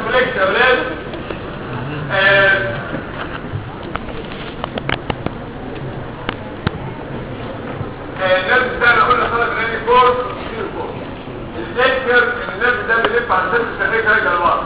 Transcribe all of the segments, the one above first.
كومبلكس يا ولاد آه، آه، النرف ده انا قلنا خرج راني فور وكتير فور الذكر ان النرف ده بيلف على ست سنين راجع لورا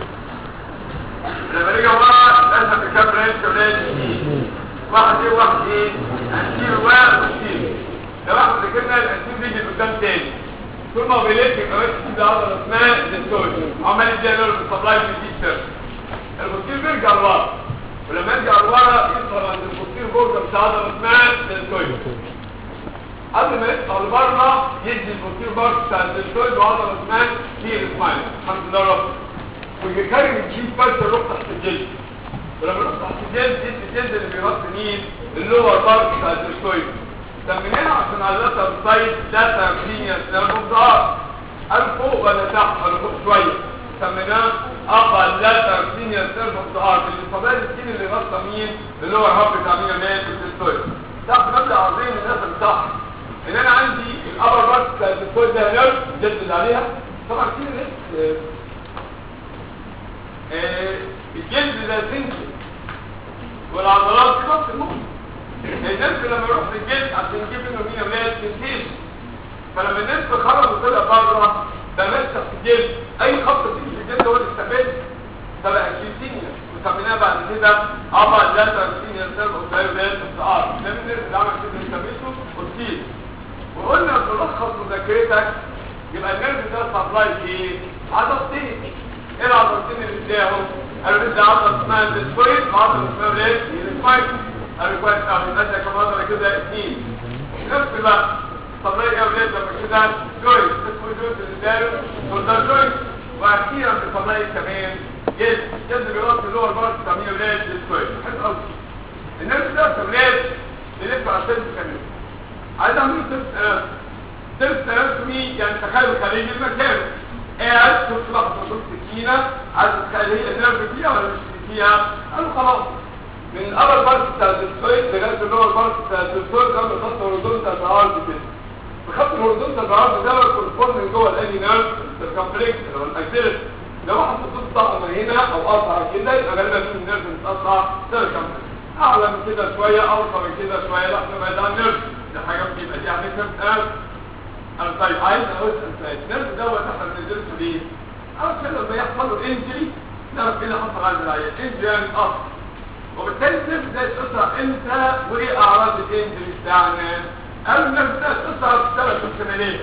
لما رجع ورا لازم بكام رانش يا ولاد واحد ايه واحد ايه انتير واحد وانتير لو واحد ذكرنا الانتير بيجي قدام تاني طول ما هو بيلف يبقى ماشي كده عضله اسمها الدكتور عمال يديها نور السبلاي من التيشيرت البوستير بيرجع لورا ولما يرجع لورا يظهر عند البوستير بورده بتاع عضله اسمها الدكتور قبل ما يطلع لبره يدي البوستير بورده بتاع الدكتور وعضله اسمها كتير سمايل الحمد لله رب ويكرم الجيب بس يروح تحت الجلد ولما يروح تحت الجلد يدي الجلد اللي بيغطي مين اللور بارت بتاع الدكتور سميناها عشان على اللاتر سايد داتا كلينيس لانهم ظهر قال فوق ولا تحت قال فوق شويه سميناه اقل لاتر كلينيس لانهم ظهر اللي فضائل السين اللي غطى مين اللي هو الهب بتاع مين اللي الدكتور تحت مبدا عظيم الناس صح ان انا عندي الابر بارت بتاع الدكتور ده نيرف جدد عليها طبعا في ناس آه، الجلد ده سنسي والعضلات دي نفس المهم النفس لما يروح في الجلد عشان يجيب منه مين اولاد تنتيش فلما النفس خرج وطلع بره ده ماسك في الجلد اي خط تيجي في الجلد هو اللي استفاد فبقى كيوتينيا وسميناه بعد كده ابا لاتا كيوتينيا سيرف وكايولات استعار ده من الناس اللي عمل كده سميته قلتيل وقلنا نلخص مذاكرتك يبقى النرف ده سبلاي ايه عضلتين ايه العضلتين اللي اداهم قالوا بدي عضله اسمها الديسكويد وعضله اسمها ايه السبايك قالوا كويس قوي الناس كمان عضله كده اثنين نفس بقى سبلاي ايه ولاد لما كده جويس اسمه جويس اللي اداله وده جويس واخيرا بسبلاي كمان جلد جلد بيغطي اللور بارت بتاع مين ولاد الديسكويد حلو قوي النرف ده سبلاي بيلف على سيلز كمان عايز اعمل تست تست رسمي يعني تخيل خارجي المكان قاعد شفت لحظه شفت سكينه عايز تتخيل هي النرف فيها ولا مش فيها قالوا خلاص من الابر بارت بتاع الدكتويد لغايه اللور بارت بتاع الدكتويد كان بخط هوريزونتال بعرض كده بخط الهوريزونتال بعرض ده كورسبوند من جوه الاني نيرف الكمبلكس اللي هو الاكسيلس لو واحد خطوط طاقه من هنا او قطع كده يبقى غالبا في النيرف متقطع سيركمبلكس اعلى من كده شويه اوطى من كده شويه لا احنا بعيد عن النيرف دي حاجه بتبقى دي على فكره انا طيب عايز اقول انت النيرف دوت احنا بندرسه ليه؟ عشان لما يحصل له انجري نعرف ايه اللي حصل على العيان انجري يعني اصل وبالتالي النيرف ده يتقطع امتى وايه اعراض الانجري بتاعنا؟ قالوا النيرف ده يتقطع في ثلاث احتمالات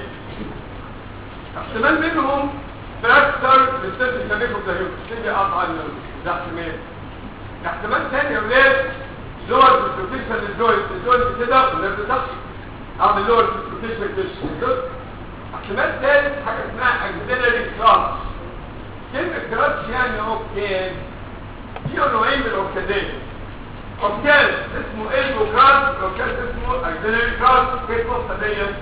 احتمال منهم فراكتر للسيرفي كابيكو زيوت تيجي قطع النيرف ده احتمال احتمال ثاني يا ولاد لور ديسلوكيشن للجوينت الجوينت كده والنيرف تحت اعمل لور ديسلوكيشن للجوينت احتمال ثالث حاجه اسمها اكسلري كراتش كلمه كراتش يعني اوكي في نوعين من الاوكادات اوكاد اسمه ايلبو كراتش اوكاد اسمه اكسلري كراتش في القصه ديت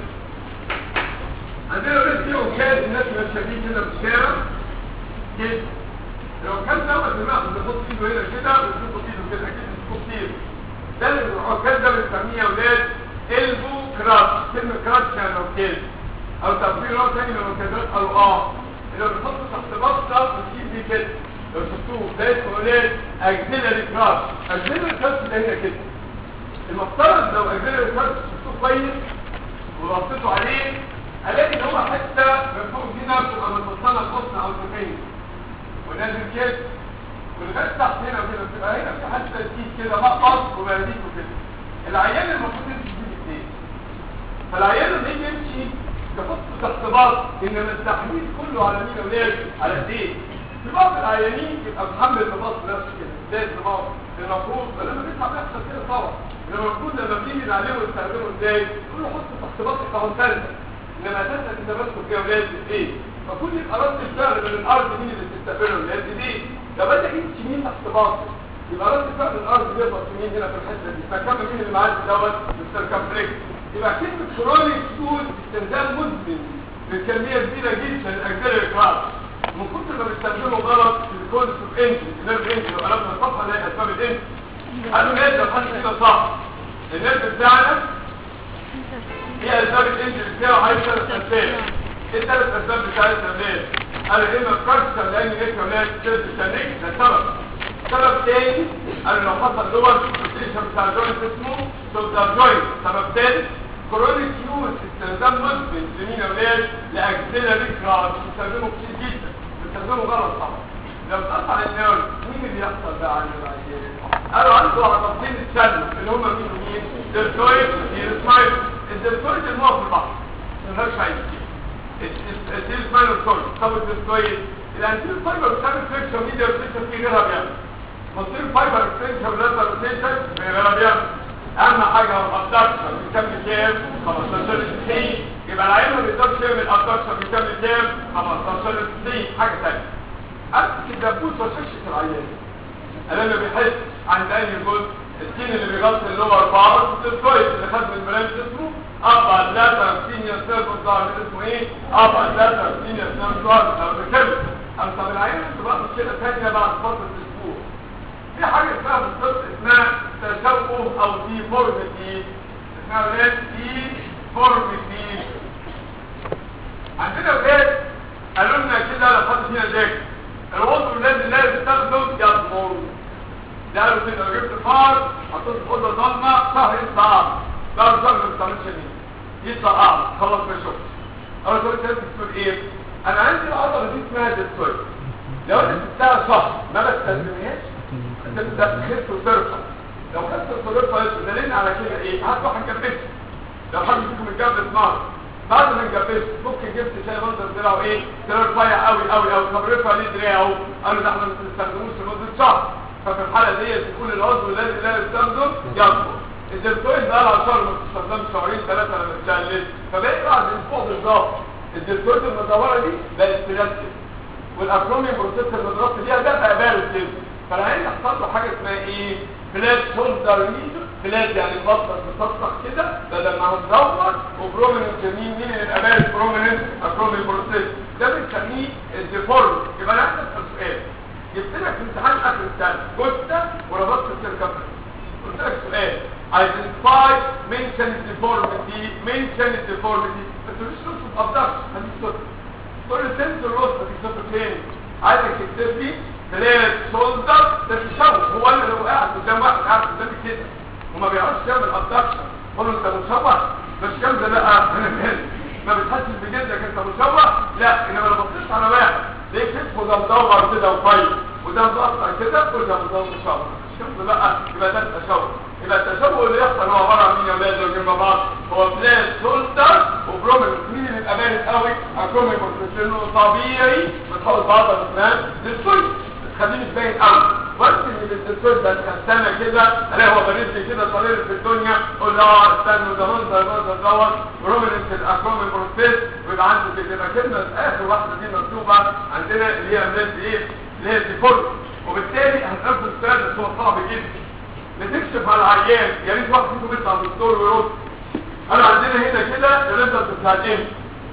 عندنا بس في اوكاد الناس ماشيين كده في الشارع كده لو كان دوت دماغ بيحط ايده هنا كده ويحط ايده كده اكيد بتشوفوا كتير ده العكاز ده بنسميه يا اولاد البو كراتش كلمه كراتش يعني عكاز او تعبير نوع تاني من العكازات او اه اللي بنحط تحت بطه بتجيب دي كده لو شفتوه ده اسمه اولاد اكسلري كراتش اكسلري كراتش ده هنا كده المفترض لو اكسلري كراتش شفتوه كويس وبصيتوا عليه الاقي ان هو حته من فوق هنا بتبقى متوصله لبطن او سفين ونازل كده والغاز تحت هنا وكده بتبقى هنا في حته تيجي كده مقص وبراديك وكده العيان المفروض يمشي فيه الاثنين فالعيان لما يجي يمشي يحطه تحت بعض ان التحميل كله على مين اولاد على ايديه في بعض العيانين يبقى محمل بباص نفسه كده ازاي الباص المفروض لما بيطلع بيحصل كده طبعا انما المفروض لما بنيجي عليه ونستخدمه ازاي نقول له حط تحت باص كونتنت انما اساسا انت ماسكه كده اولاد ايه فكل يبقى رد الفعل من الارض مين اللي بتستقبله الناس دي لو انت جبت مين تحت باطل يبقى رد فعل الارض بيضغط مين هنا في الحته دي فكمل مين اللي معدي دوت السيركمفلكس يبقى كلمه كرونيك سود استخدام مزمن بكميه كبيره جدا الاجزاء الكلاس من كتر ما بيستخدموا غلط في الكونس اوف انجن النيرف انجن لو قلبنا الصفحه نلاقي اسباب الانجن قالوا ناس لو حد كده صح النيرف بتاعنا هي اسباب الانجن بتاعه عايز ثلاث اسباب ايه الثلاث اسباب بتاعتنا ليه قالوا يا اما فرشة لان ليك ولا تشد شنك ده سبب سبب تاني قالوا لو حصل لور سيتويشن بتاع الجوينت اسمه شولدر جوينت سبب تاني كرونيك يوز استخدام مزمن لمين اولاد لاجزله ريكراس بيستخدموا كتير جدا بيستخدموا غلط طبعا لو اتقطع النيرف مين اللي يحصل بقى عند العيان قالوا عنده عضلتين اتشلوا اللي هم مين ومين دلتويد والسمايل الدلتويد اللي هو في البحر ملهاش عين الديل سمايل والسوري طب الدلتويد الانتيل فايبر بتعمل فليكشن ميديا فليكشن في غيرها بيعمل مصير فايبر اكستنشن ولازر روتيشن في غيرها بيعمل اهم حاجه هو الابدكشن بيكمل كام 15 سنين يبقى العيان ما بيقدرش يعمل الابدكشن بيكمل كام 15 سنين حاجه ثانيه امسك الدبوس واشكشك العيان لما بيحس عند اي جزء السين اللي بيغطي اللور بار الدلتويد اللي خد من البرانش اسمه ابا ثلاثة سينيور سيرفر ظهر اسمه ايه ابا ثلاثة سينيور سيرفر ظهر لو بكمل اما طب العيان انت بقى مشكله ثانيه بعد فتره اسبوع في حاجه اسمها بالظبط اسمها تشوه او ديفورميتي اسمها ايه ديفورميتي عندنا ولاد قالوا لنا كده لو حد فينا ذاكر الوضع الذي لا يستخدم يضمر ده قالوا كده لو جبت فار حطيت في اوضه ضلمه شهر يطلع اعمى بعد شهر ما بتعملش دي يطلع اعمى خلاص ما يشوفش اول سؤال انت بتقول ايه انا عندي العضله دي اسمها ديستويد لو انت سبتها شهر ما بتستخدمهاش تبدا تخف وترفع لو خفت وترفع دليل على كده ايه هتروح نجبسها لو حد فيكم متجبس نار بعد ما نجبسه ممكن جبت شاي منظر دراعه ايه دراعه رفيع قوي قوي قوي طب رفع ليه دراعه قالوا ده احنا ما بنستخدموش لمده شهر ففي الحاله دي تكون العضو الذي لا يستخدم يكبر الدلتويد بقى لها شهر ما بتستخدمش شهرين ثلاثه لما تشلل فبقى بعد اسبوع بالظبط الدلتويد المدوره دي بقت بلاستيك والاكروميوم بروسيس المضغوط فيها ده بقى بارد كده فالعين يحصل له حاجه اسمها ايه فلات شولدر ريجن فلات يعني البطن بتسطح كده بدل ما هو مدور وبروميننت يمين مين اللي يبقى بارد بروميننت اكروميوم بروسيس ده بنسميه الديفورم يبقى انا هسال سؤال جبت لك في امتحان اخر السنه كنت وربطت السيركمفرنس قلت لك سؤال identify mention deformity mention deformity ما تقوليش نصف abduction هديك صفر كل سنس الوسط في صفر تاني عايزك تكتب لي بلاد شولدر ده تشوه هو اللي لو قاعد قدام واحد قاعد قدامي كده وما بيعرفش يعمل abduction قول له انت مشوه مش كام ده لا انا مالي ما بتحسش بجلدك انت مشوه لا انما لو بصيت على واحد ليه كتفه ده مدور كده وفايض وده مقطع كده كل ده مدور مشوه شوف بقى يبقى ده التشوه يبقى التشوه اللي يحصل هو عباره عن مين يا ولاد لو جنب بعض هو بلاد شولدر وبرومين مين اللي يبقى بارد قوي اكرومين لانه طبيعي بتحط بعض الاسنان للسويد تخليه مش باين قوي وقت ان الدكتور ده كان كده الاقي هو بارد لي كده طريق في الدنيا قول له اه استنى ده منظر منظر دوت بروميننت الاكرومين بروسيس ويبقى عنده كده كلمه اخر واحده دي مكتوبه عندنا اللي هي بلاد ايه اللي هي ديفولت وبالتالي هنقفل السؤال بس هو صعب جدا بتكشف على العيان يا ريت واحد فيكم يطلع الدكتور ويرد انا عندنا هنا كده الريزلت بتاع الايه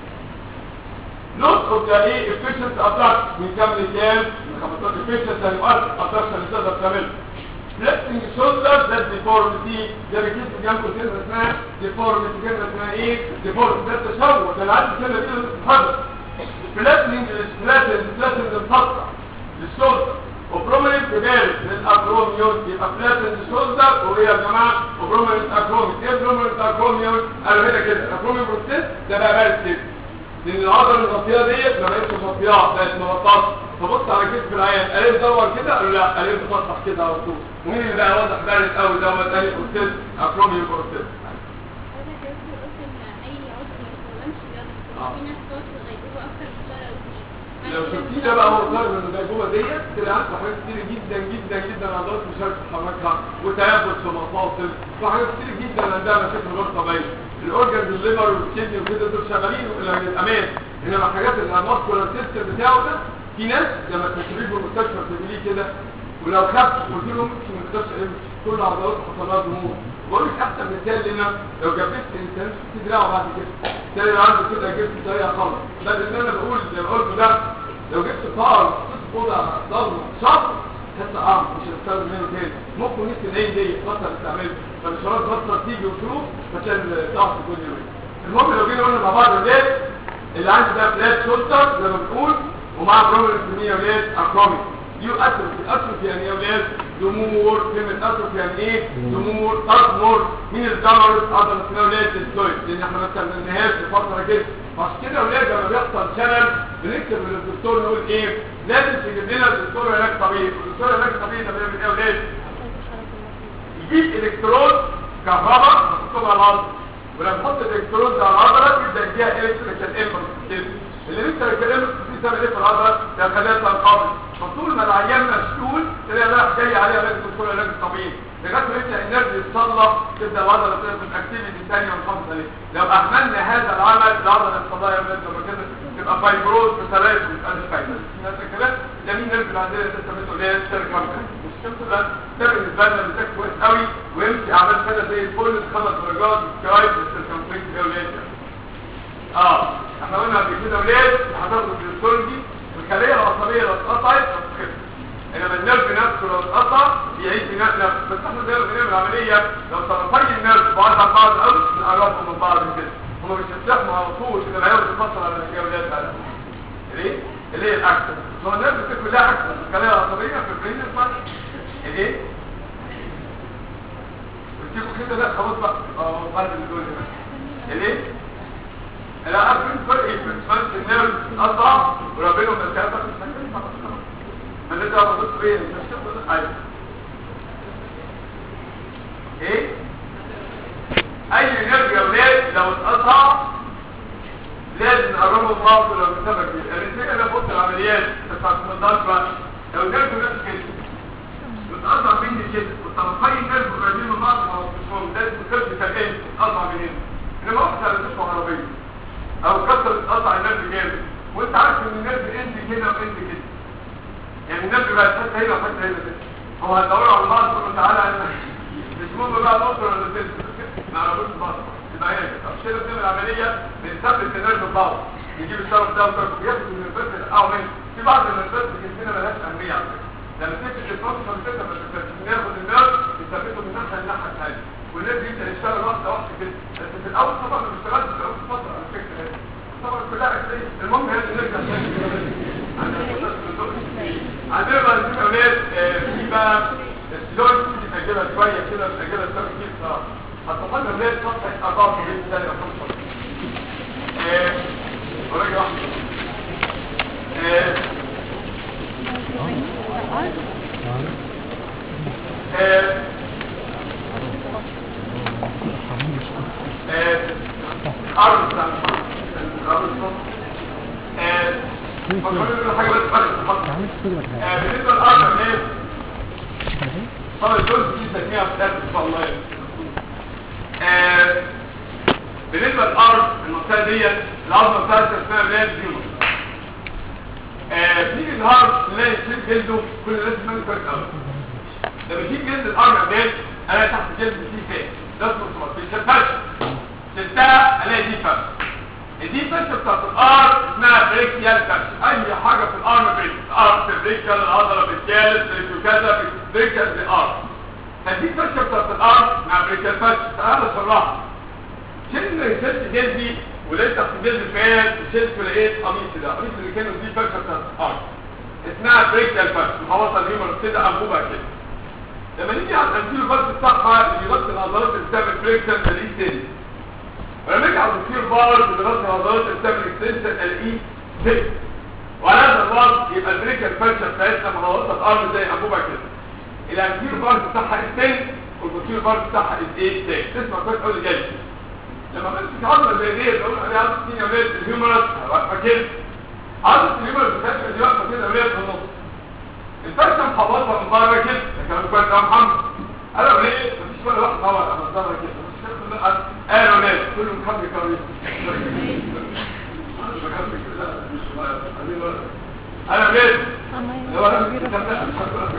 نص اوف ذا ايه efficient abduction من كام لكام؟ من 15 efficient يعني مؤثر abduction اللي تقدر تعمله flexing shoulder ده deformity ده بيجيب جنبه كلمه اسمها deformity كلمه اسمها ايه؟ deformity ده التشوه ده اللي عندي كلمه كده بتتحرك flattening flattening flattening الفتره للشولدر وبروميننت بارد للاكروميون يبقى فلاتن شولدر وايه يا جماعه وبروميننت اكروميون ايه بروميننت اكروميون قالوا هنا كده الاكروميون بروسيس ده بقى بارد كده لان العضله المغطيه ديت ما بقتش مغطياه بقت مغطاه فبص على كتف العيان قال دور كده قالوا لا قال مفتح كده على طول ومين اللي بقى واضح بارد قوي دوت قال بروسيس اكروميون بروسيس لو شفتيه ده بقى هو ظاهر من الغيبوبه ديت تلاقي عنده حاجات كتير جدا جدا جدا عضلات مش عارف تحركها وتيبس في مفاصل وحاجات كتير جدا عندها مشاكل غير طبيعيه الاورجنز الليفر والكدني وكده دول شغالين للامان انما الحاجات اللي الماسكولار سيستم بتاعه ده في ناس لما تشريه في المستشفى بتعمليه كده ولو خف قلت له ممكن ما تقدرش كل عضلاته حصل لها ضمور بقول لك احسن مثال لنا لو جبت انسان في دراعه بعد كده تلاقي عنده كده جبت طريقه خالص بدل ان انا بقول زي ما قلت ده لو جبت فار اوضه ضلمه شهر حتى اه مش هتستخدم منه تاني ممكن نفس العين دي فتره تستعملها فالاشارات فتره تيجي وتروح عشان ضعف كل يوم المهم لو جينا قلنا مع بعض الليل اللي عندي ده فلات شولتر زي ما بنقول ومع بروبلم يا ولاد اكروميك دي اتروفي اتروفي يعني يا ولاد ضمور كلمة اتروفي يعني ايه ضمور اضمر من الجمرز اقدر اسمها ولاد السويد لان احنا مثلا ما لناهاش لفترة كده عشان كده يا ولاد لما بيحصل شلل بنكتب للدكتور نقول ايه لازم تجيب لنا الدكتور علاج طبيعي الدكتور علاج طبيعي ده بيعمل ايه يا ولاد يجيب الكترود كهرباء محطوطه على الارض ولما تحط الالكترود ده على العضله يبدا يديها الكتريكال امبلس اللي انت الكلام دي تعمل ايه في العضله ده خلايا تنقبض فطول ما العيان مشلول تلاقي رايح جاي عليه علاج الدكتور علاج الطبيعي لغايه ما يبدا النرد يتصلح تبدا العضله تاخد اكتيفيتي ثانيه ونحافظ عليه لو اهملنا هذا العمل العضله الصدايا يا ولاد لما كده تبقى فايبروز بثلاث ومتقلش فايده هذا الكلام ده مين نرد اللي عندنا لسه بنقول اللي هي السيركمفرنس الشمس ده ده بالنسبه لنا بيذاكر كويس قوي ويمشي اعمال سنه زي الفل خمس درجات سكايب السيركمفرنس ده ولاد اه احنا قلنا قبل كده ولاد هتاخدوا الهيستولوجي الخليه العصبيه لو اتقطعت هتخف انما النرف نفسه لو اتقطع بيعيش بنفس نفسه بس احنا زي ما بنعمل عمليه لو طرفي النرف بعاد عن بعض قوي نقربهم من بعض كده هما مش هيستحموا على طول كده العيال بتفصل على الجولات على ليه؟ اللي هي الاكسس هو النرف دي كلها اكسس الخليه العصبيه في البرين اسمها الايه؟ بتجيبوا كده لا خلاص بقى اه بعد الدول الايه؟ لا عارف الفرق ايه في النرف قطع وربنا مسافه ما انت بص فين مش تبص ايوه ايه اي نرف يا ولاد لو اتقطع لازم نقربه ببعض لو بسبب كده يعني الفكره ده بص العمليات بتاعت النضال بقى لو النرف نفس كده بتقطع مني كده والطرفين النرف قريبين من بعض ما هو مش مهم ده الكرب كان اتقطع من هنا انما واحد على تشبه عربيه او كسر اتقطع النرف جامد وانت عارف ان النرف انت كده وانت كده يعني النرف بقى حته هنا وحته هنا كده هو هتدوروا على بعض تقول تعالى مش مهم بقى نقطه ولا تنسى ما عرفوش بعض يبقى هي كده عشان كده بنعمل عمليه بنثبت النرف ببعض نجيب الشرف ده وكده وياخد من النرفات او من في بعض النرفات في جسمنا مالهاش اهميه على فكره لما تمسك الفرصه بتبقى بس ناخد النرف نثبته من ناحيه لناحيه ثانيه والنرف يبدا يشتغل واحده واحده كده بس في الاول طبعا ما بيشتغلش في اول فتره على فكره طبعا كلها أساسية المهم هذه نرجع عندنا بقى في اولاد في بقى السلوك دي تجيبها شويه كده تجيبها شويه كتير صراحه هتوصل لنا اولاد صفحه 74 ثانيه او 5 ايه وراجع واحده ايه ايه ايه عرض حاجة بس بالنسبة للأرض الناس طبعا الجزء دي تسميها في ذات إن شاء الله بالنسبة للأرض المنطقة ديت الأرض بتاعتها اسمها بلاد ديوم بنيجي النهار نلاقي شيء جلده كل الناس منه كويس قوي لما يجي جلد الأرض ديت أنا تحت جلد فيه فات ده اسمه صوت في الشفاش شلتها الاقي دي فرش دي فرش بتاعت الار اسمها بريكيال فرش اي حاجه في الارم بريك الارم بريكيال العضله بالجالس بريكيو كذا بريكيال الار هدي فرش بتاعت الارم مع بريكيال فرش تعالى اشرحها شلنا شلت جلدي ولقيت تحت جلد فات وشلت ولقيت قميص ده قميص اللي كانوا دي فرشه بتاعت الارم اسمها بريكيال فرش محوطه الهيومر كده انبوبه كده لما نيجي على الانتيرو بارت بتاعها اللي يغطي العضلات اللي بتعمل بريكشن الاقيه تاني ولما نيجي على الانتيرو بارت اللي يغطي العضلات اللي بتعمل اكستنشن الاقيه تاني وعلى هذا الوضع يبقى البريكال فرشه بتاعتنا محوطه الارض زي انبوبه كده الانتيرو بارت بتاعها التاني والبوستيرو بارت بتاعها الايه تاني تسمع كويس قوي جاي لما بمسك عضله زي ديت بقول عليها عضله سين يا ولاد الهيومرس واقفه كده عضله الهيومرس بتاعتنا دي واقفه كده ولاد في النص الفرشه محوطه من بره كده كان كويس يا محمد قالوا ليه مفيش ولا واحد هوا انا بره كده مش قالوا ليه كله مخبي كويس انا ليه هو انا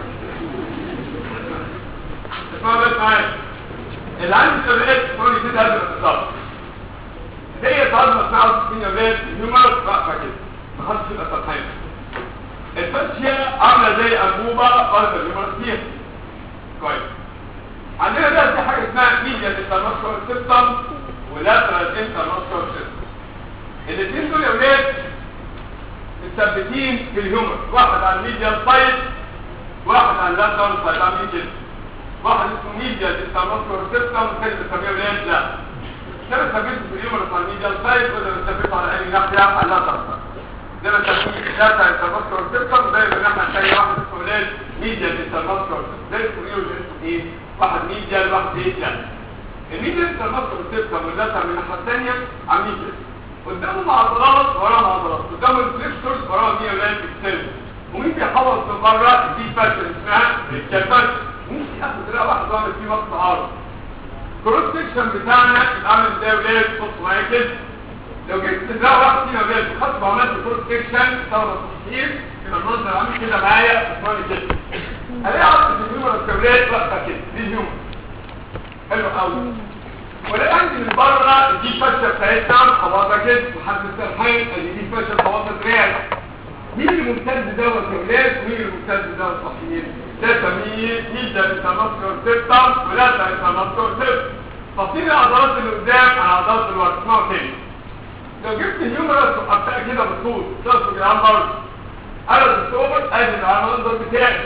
اسمعوا بس معايا اللي عندي سبقات تقول لي كده قبل الصف ديت عظمه اسمها عظمه مين يا ولاد هيومرس واقفه كده ما خدش يبقى سطحين الفاشية عاملة زي أنبوبة قلب الهيمورسية كويس عندنا بقى في حاجة اسمها ميديا انترناسكول سيستم ولاترال انترناسكول سيستم الاثنين دول يا ولاد مثبتين في الهيومر واحد على الميديال سايد واحد على اللاترال سايد عاملين كده واحد اسمه ميديال انترماسكولار سيستم والثاني بنسميه ولاد لا ده بثبته في الهيومر على الميديال سايد وده بثبته على اي ناحيه على اللاترال سايد ده بنسميه داتا انترماسكولار سيستم ده يبقى الناحيه الثانيه واحد اسمه ولاد ميديال انترماسكولار سيستم ده اسمه ايه وده اسمه ايه واحد ميديال واحد ايه لا الميديال انترماسكولار سيستم والداتا من الناحيه الثانيه عاملين كده قدامهم عضلات وراهم عضلات قدام الفليكسورز وراهم مية ولاد اكسل ومين بيحوط من بره دي فاشل اسمها الكالفاش مين ياخد دراع واحد واعمل فيه مقطع عرض كروس سيكشن بتاعنا يبقى عامل ازاي يا ولاد بصوا معايا كده لو جبت دراع واحد فينا يا ولاد وخدت وعملت كروس سيكشن طبعا تصحيح يبقى المنظر عامل كده معايا اسمعني كده الاقي عضله الهيومر الكابلات واقفه كده دي الهيومر حلو قوي ولا عندي من بره دي فشه بتاعتنا خواطه كده لحد السرحين ادي دي فشه خواطه دراع مين الممتاز دوت يا ولاد ومين الممتاز دوت صحيين ده سميه مين ده بيتمسكر سيستم ولا ده بيتمسكر سيستم فصيل العضلات اللي قدام على عضلات اللي ورا اسمعوا تاني لو جبت الهيومرس وحطها كده بالطول شفتوا يا عم برضه انا الدكتور ادي على المنظر بتاعي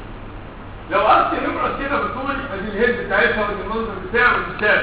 لو قلت الهيومرس كده بالطول ادي الهيد بتاعتها وادي المنظر بتاعه والشاف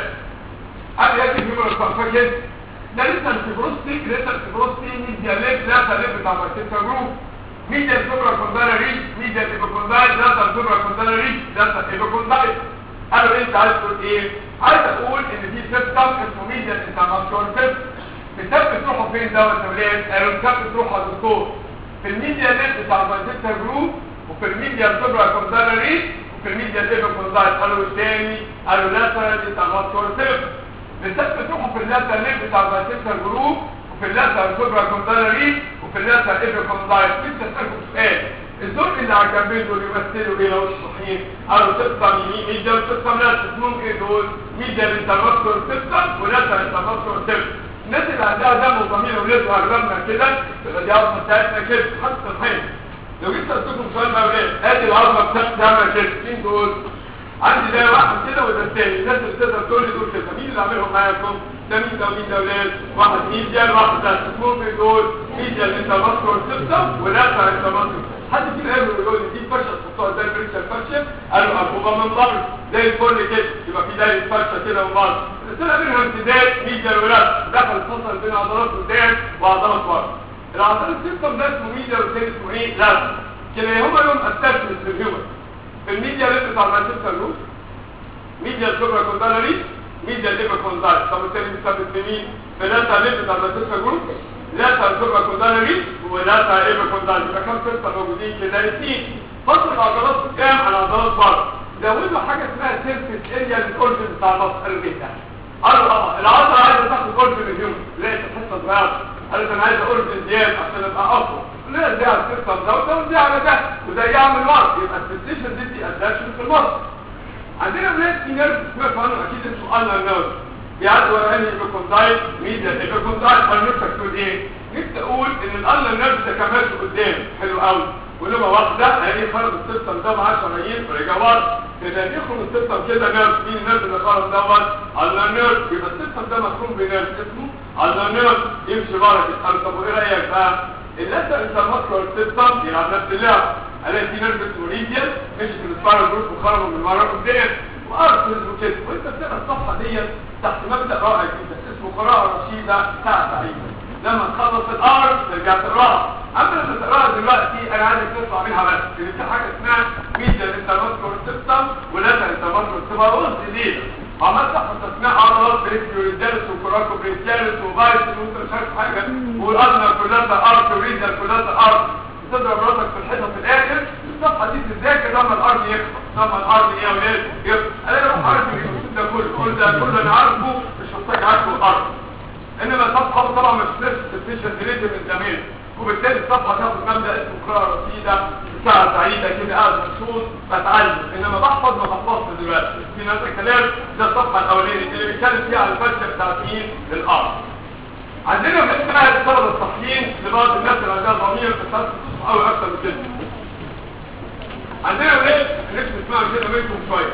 هل يجب هيومرس فرفا كده ده لسه الفيبروستيك لسه الفيبروستيك ميديا ليك لا تلف بتاع ماركتة جروب ميديا الفيبرا كوندالا ريج ميديا الفيبروكوندايت لا الفيبرا كوندالا ريج لا الفيبروكوندايت انا انت عايز تقول ايه عايز اقول ان في سيستم اسمه ميديا انترماسكولار سيستم بتثبت روحه فين دوت يا ولاد قالوا بتثبت روحه يا دكتور في الميديا ليك بتاع ماركتة جروب وفي الميديا الفيبرا كوندالا ريج وفي الميديا الفيبروكوندايت قالوا الثاني قالوا لا انترماسكولار سيستم بتثبت روحه في اللاتة ليك بتاع البايسكتر جروب وفي اللاتة الكبرى كوندالري وفي اللاتة الابر كوندايت لسه اسالكم سؤال الدول اللي على الجنبين دول يمثلوا ايه لو مش صحيح قالوا سيستم يمين ميديا وسيستم لا اسمهم ايه دول ميديا انترماسكولار سيستم ولاتة انترماسكولار سيستم الناس اللي عندها دم وضمير ولاد اغلبنا كده تبقى دي عظمه بتاعتنا كده حتى الحين لو جيت سالتكم سؤال بقى ولاد ادي العظمه بتاعتنا كده مين دول عندي ده واحد كده وده الثاني الناس اللي تقدر تقول لي دول كده مين اللي عاملهم معاكم ده مين ده ومين ده ولاد واحد ميديال واحد ده اسمهم ايه دول ميديال انترماسكولار سيستم ولاتا انترماسكولار حد فينا قال يقول لي دي فرشه تحطها زي البريشر فرشه قالوا اربوبه من بره زي الفل كده يبقى في دايره فرشه كده من بره طلع منها امتداد ميديال ولاتا دخل فصل بين عضلات قدام وعضلات ورا العضلات السيستم ده اسمه ميديال والثاني اسمه ايه لاتا كده هما لهم اتاتشمنت في الهيومن الميديا اللي بتاع مانشستر لوس ميديا الكبرى كوندالري ميديا الليبر كوندال طب التاني مثبت بمين ثلاثة اللي بتاع مانشستر جروب ثلاثة الكبرى كوندالري وثلاثة ليبر كوندال يبقى كام ستة موجودين كده اثنين فصل العضلات قدام على عضلات بره زودوا حاجة اسمها سيرفيس اريا للاورجن بتاع المصل قالوا ايه ده؟ قالوا اه العضلة عايزة تاخد اورجن الهيومن لقيت حتة صغيرة قالت انا عايز اورجن زيادة عشان ابقى اقوى لا دي على السيستم ده وده ودي على ده وده يعمل ورق يبقى السيستيشن دي دي اتاشن في المصر عندنا ولاد في نيرف سمعتوا عنه اكيد اسمه انا نيرف بيعدي ورا انهي ايبوكوندايت ميديا ايبوكوندايت انا نفسك تقول ايه؟ نفسي اقول ان الالنا نيرف ده كان ماشي قدام حلو قوي ولما واحده هي خرج السيستم ده معاه شرايين ورجع ورا اذا يخرج السيستم كده نيرف مين النيرف اللي خرج دوت النا نيرف يبقى السيستم ده مخروم بنيرف اسمه النا نيرف يمشي ورا كده طب وايه رايك بقى؟ اللاتة انترماسكولار سيستم يلعب نفس اللعب الاقي في نيرف اسمه ريديال مشي في السبايرال جروب وخرجوا من ورا قدام وارسلز وكده وانت بتقرا الصفحه دي تحت مبدا رائع جدا اسمه قراءه رشيده ساعه سعيده لما تخلص الار ترجع تقراها اما لما تقراها دلوقتي انا عايزك تطلع منها بس لان في حاجه اسمها ميديا انترماسكولار سيستم ولاتة انترماسكولار سيستم رز جديده عملت تحت اسماء عضلات بريكيوريدالس وكوراكو بريكيالس وفايس وانت مش عارف حاجه والادنى كلها ارك وريديال كلها ارك تضرب راسك في الحيطه في الاخر الصفحه دي تتذاكر لما الارض يخلص لما الارض ايه يا ولاد يخلص انا بروح عارف ده كله كل ده كله انا عارفه مش محتاج عارفه الارض انما الصفحه طبعا مش نفس السبيشال جريد من زمان وبالتالي الصفحه تاخد مبدا اسمه قراءه رصيده ساعه سعيده كده قاعد مبسوط بتعلم انما بحفظ ما بحفظش دلوقتي في ناس الكلام ده الصفحه الاولانيه اللي بيتكلم فيها على الفلسفه بتاعت مين الارض عندنا في اسمها الطلبه الصحيين لبعض الناس اللي عندها ضمير بس تصحى قوي اكتر من كده عندنا ولاد نفس نسمعها كده منكم شويه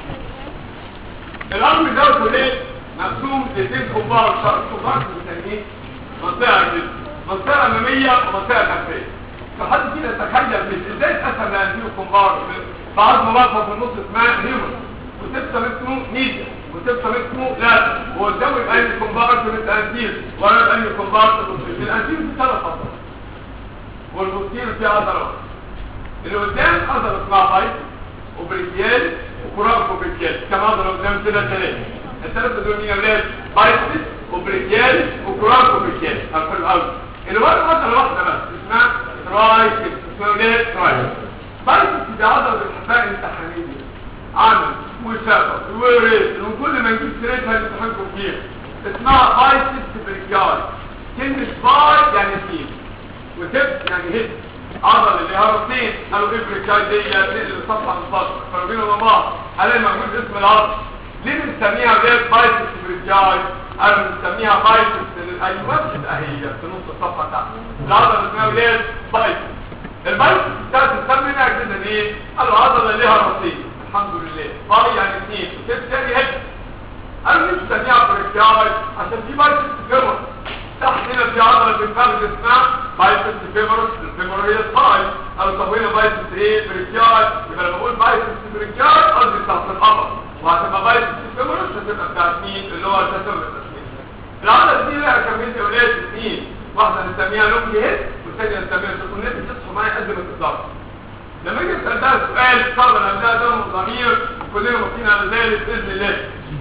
الامر ده ولاد مقسوم لتين كبار شرط كبار بنسميه منطقه كده منطقه اماميه ومنطقه خلفيه فحد كده تخيل مش ازاي اتقسم لانتيرو كومبار بعض مواقف في النص اسمها هيومن وتبقى اسمه ميديا وتبقى اسمه لا وقدامه يبقى اني كومبارتمنت انتير ولا يبقى اني كومبارتمنت الانتير في ثلاث عضلات والبوستير في عضله اللي قدام عضله اسمها بايت وبريكيال وكراك وبريكيال كم عضله قدام كده ثلاثه الثلاثه دول مين يا ولاد بايسبس وبريكيال وكراك وبريكيال في الاول اللي ورا عضله واحده بس اسمها ترايسبس اسمها ولاد ترايسبس بايسبس دي عضله بنحبها الامتحانيه عمل وشغل وريس وكل ما نجيب سيرتها نمتحنكم فيها اسمها بايسبس بريكيال كلمه باي يعني فيه وتب يعني هيد عضل اللي هرسين قالوا افريكاي دي تنقل الصفحه من الصدر كانوا بينهم وبين بعض هلاقي موجود اسم العضل ليه بنسميها غير بايسبس بريكاي قالوا بنسميها بايسبس ايوه تبقى هي في نص الصفحه تحت العضله اسمها غير بايسبس البايسبس بتاعت تسمى منها كده ليه؟ قالوا عضله ليها رصيد الحمد لله باي يعني اثنين وتب تاني هيد قالوا ليه بنسميها بريكاي عشان في بايسبس جوه تحت هنا في عضلة في الفخذ اسمها بايسبس فيمورس الفيمور هي الطاي او طب هنا بايسبس ايه بريكيال يبقى لما بقول بايسبس بريكيال قصدي تحت القبر وهتبقى بايسبس فيمورس هتبقى بتاعت مين اللي هو التسمم التسميم العضلة دي لها كمية اولاد اثنين واحدة نسميها لونج هيد والثانية نسميها سكونات بتصحوا معايا قد ما تقدروا لما اجي اسالها سؤال صعب لانها ده ضمير وكلنا مبسوطين على ذلك باذن الله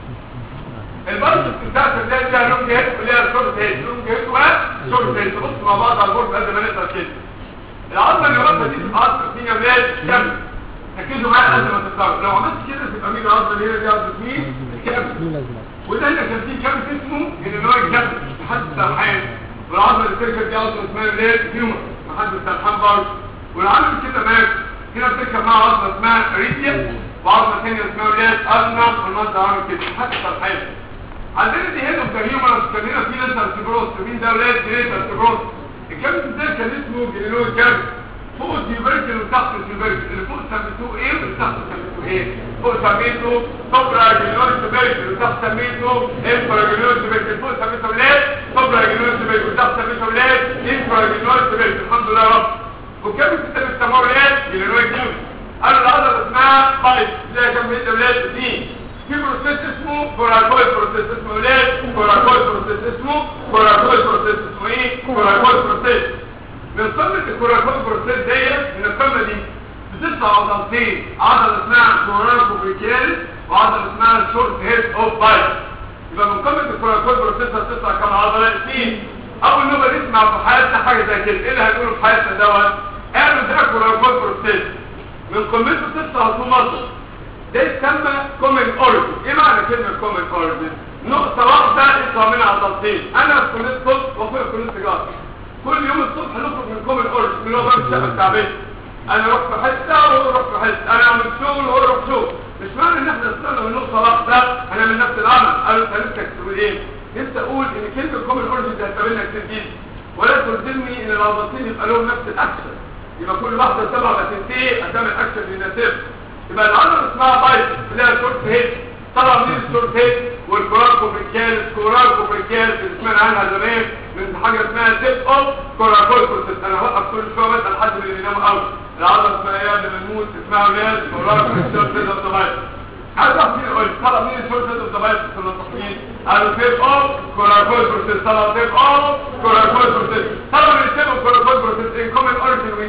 البرد بتاعت اللي فيها لونج هيد وليها شورت هيد لونج هيد وشورت هيد نبص مع بعض على البورد قد ما نقدر كده العظمه اللي واقفه دي تبقى عظمه فيها ولاد كم ركزوا معايا قد ما تقدروا لو عملت كده تبقى مين العظمه اللي هي دي عظمه مين كم وده اللي كان فيه كم اسمه ان هو الكم محدش سرحان والعظمه اللي بتركب دي عظمه اسمها ولاد هيومن محدش سرحان برضه والعامل كده مات هنا بتركب معاها عظمه اسمها ريديا وعظمه ثانيه اسمها ولاد ارنب والمنطقه عامل كده محدش سرحان عندنا دي هنا في هيومن كان في ناس ارتبروس مين ده ولاد جريت ارتبروس الكابت ده كان اسمه جرينو كابت فوق التيوبركل وتحت التيوبركل اللي فوق سميتوه ايه واللي تحت سميتوه ايه فوق سميته سوبرا جرينو تيوبركل وتحت سميته انفرا جرينو تيوبركل فوق سميته ولاد سوبرا جرينو تيوبركل وتحت سميته ولاد انفرا جرينو تيوبركل الحمد لله يا رب والكابت ده بيسموه ولاد جرينو كابت قالوا العضله اسمها بايت زي كميه ولاد اثنين في بروسيس اسمه كوراكوي بروسيس اسمه ولاد كوراكوي بروسيس اسمه كوراكوي بروسيس اسمه ايه كوراكوي بروسيس من قمة الكوراكوي بروسيس ديت من القمة دي بتطلع عضلتين عضلة اسمها كوراكو بريكيال وعضلة اسمها شورت هيد اوف بايت يبقى من قمة الكوراكوي بروسيس هتطلع كام عضلة اثنين اول نوبة نسمع في حياتنا حاجة زي كده ايه اللي هنقوله في حياتنا دوت قالوا ده كوراكوي بروسيس من قمته تطلع طول مصر ده يسمى كومن اوريجن ايه معنى كلمه كومن اوريجن نقطه واحده يطلع منها عضلتين انا في كليه الصبح واخويا في كليه تجاره كل يوم الصبح نخرج من كومن اوريجن من هو بقى الشقه التعبان انا رحت في حته وهو رحت في حته انا عملت شغل وهو رحت شغل مش معنى ان احنا وصلنا من نقطه واحده هنعمل نفس العمل قالوا انت نفسك تقول ايه نفسي اقول ان كلمه كومن اوريجن دي هتقابلنا كتير جدا ولا تلزمني ان العضلتين يبقى لهم نفس الاكشن يبقى كل واحده تبع ما تنتهي هتعمل اكشن يناسبها يبقى العضله اسمها بايت اللي هي شورت هيد طلع من الشورت هيد والكوراكوبريكال الكوراكوبريكال اللي سمعنا عنها زمان من حاجه اسمها تيب اوف كوراكوبريكال انا هوقف كل شويه بس لحد ما بيناموا قوي العضله اسمها ايه قبل ما نموت اسمها ولاد كوراكوبريكال هيد اوف ذا بايت عايز احكي اقول طلع من الشورت هيد اوف ذا بايت في المصريين قالوا تيب اوف كوراكوبريكال طلع تيب اوف كوراكوبريكال طلع من التيب اوف كوراكوبريكال ان كومن اوريجن وين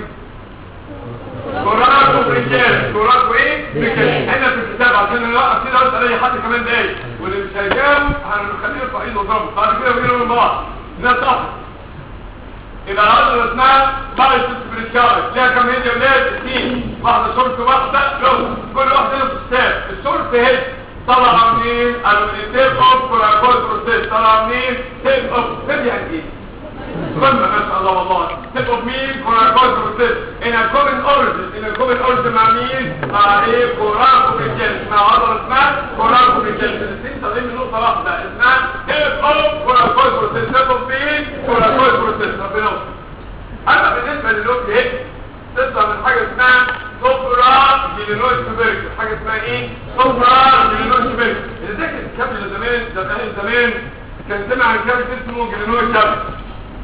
كوراكو بريكال كوراكو ايه بريكال احنا في الكتاب عشان نوقف كده واسال اي حد كمان دقايق واللي مش هيجاوب هنخليه يرفع ايده وضربه بعد كده بينهم من بعض ده صح يبقى العضله اسمها بايسبس بريكال ليها كام هيد يا ولاد اثنين واحده شورت وواحده لو كل واحده نص ستاب الشورت هيد طلع منين قالوا من التيب اوف كوراكو بروسيس طلع منين تيب اوف تيب يعني ايه مهمة ما شاء الله والله tip of مين كوراكوز بروسيس in a common origin in a common origin مع مين مع ايه كوراكو بريكال مع عضلة اسمها كوراكو بريكال الاثنين طالعين من نقطة واحدة اسمها tip of كوراكوز بروسيس tip of مين كوراكوز بروسيس ربنا يستر اما بالنسبة للوك هيك تطلع من حاجة اسمها سوبرا جيلينويد تبركل حاجة اسمها ايه سوبرا جيلينويد تبركل اللي ذاكر الكابل زمان زمان زمان كان سمع عن كابل اسمه جيلينويد كابل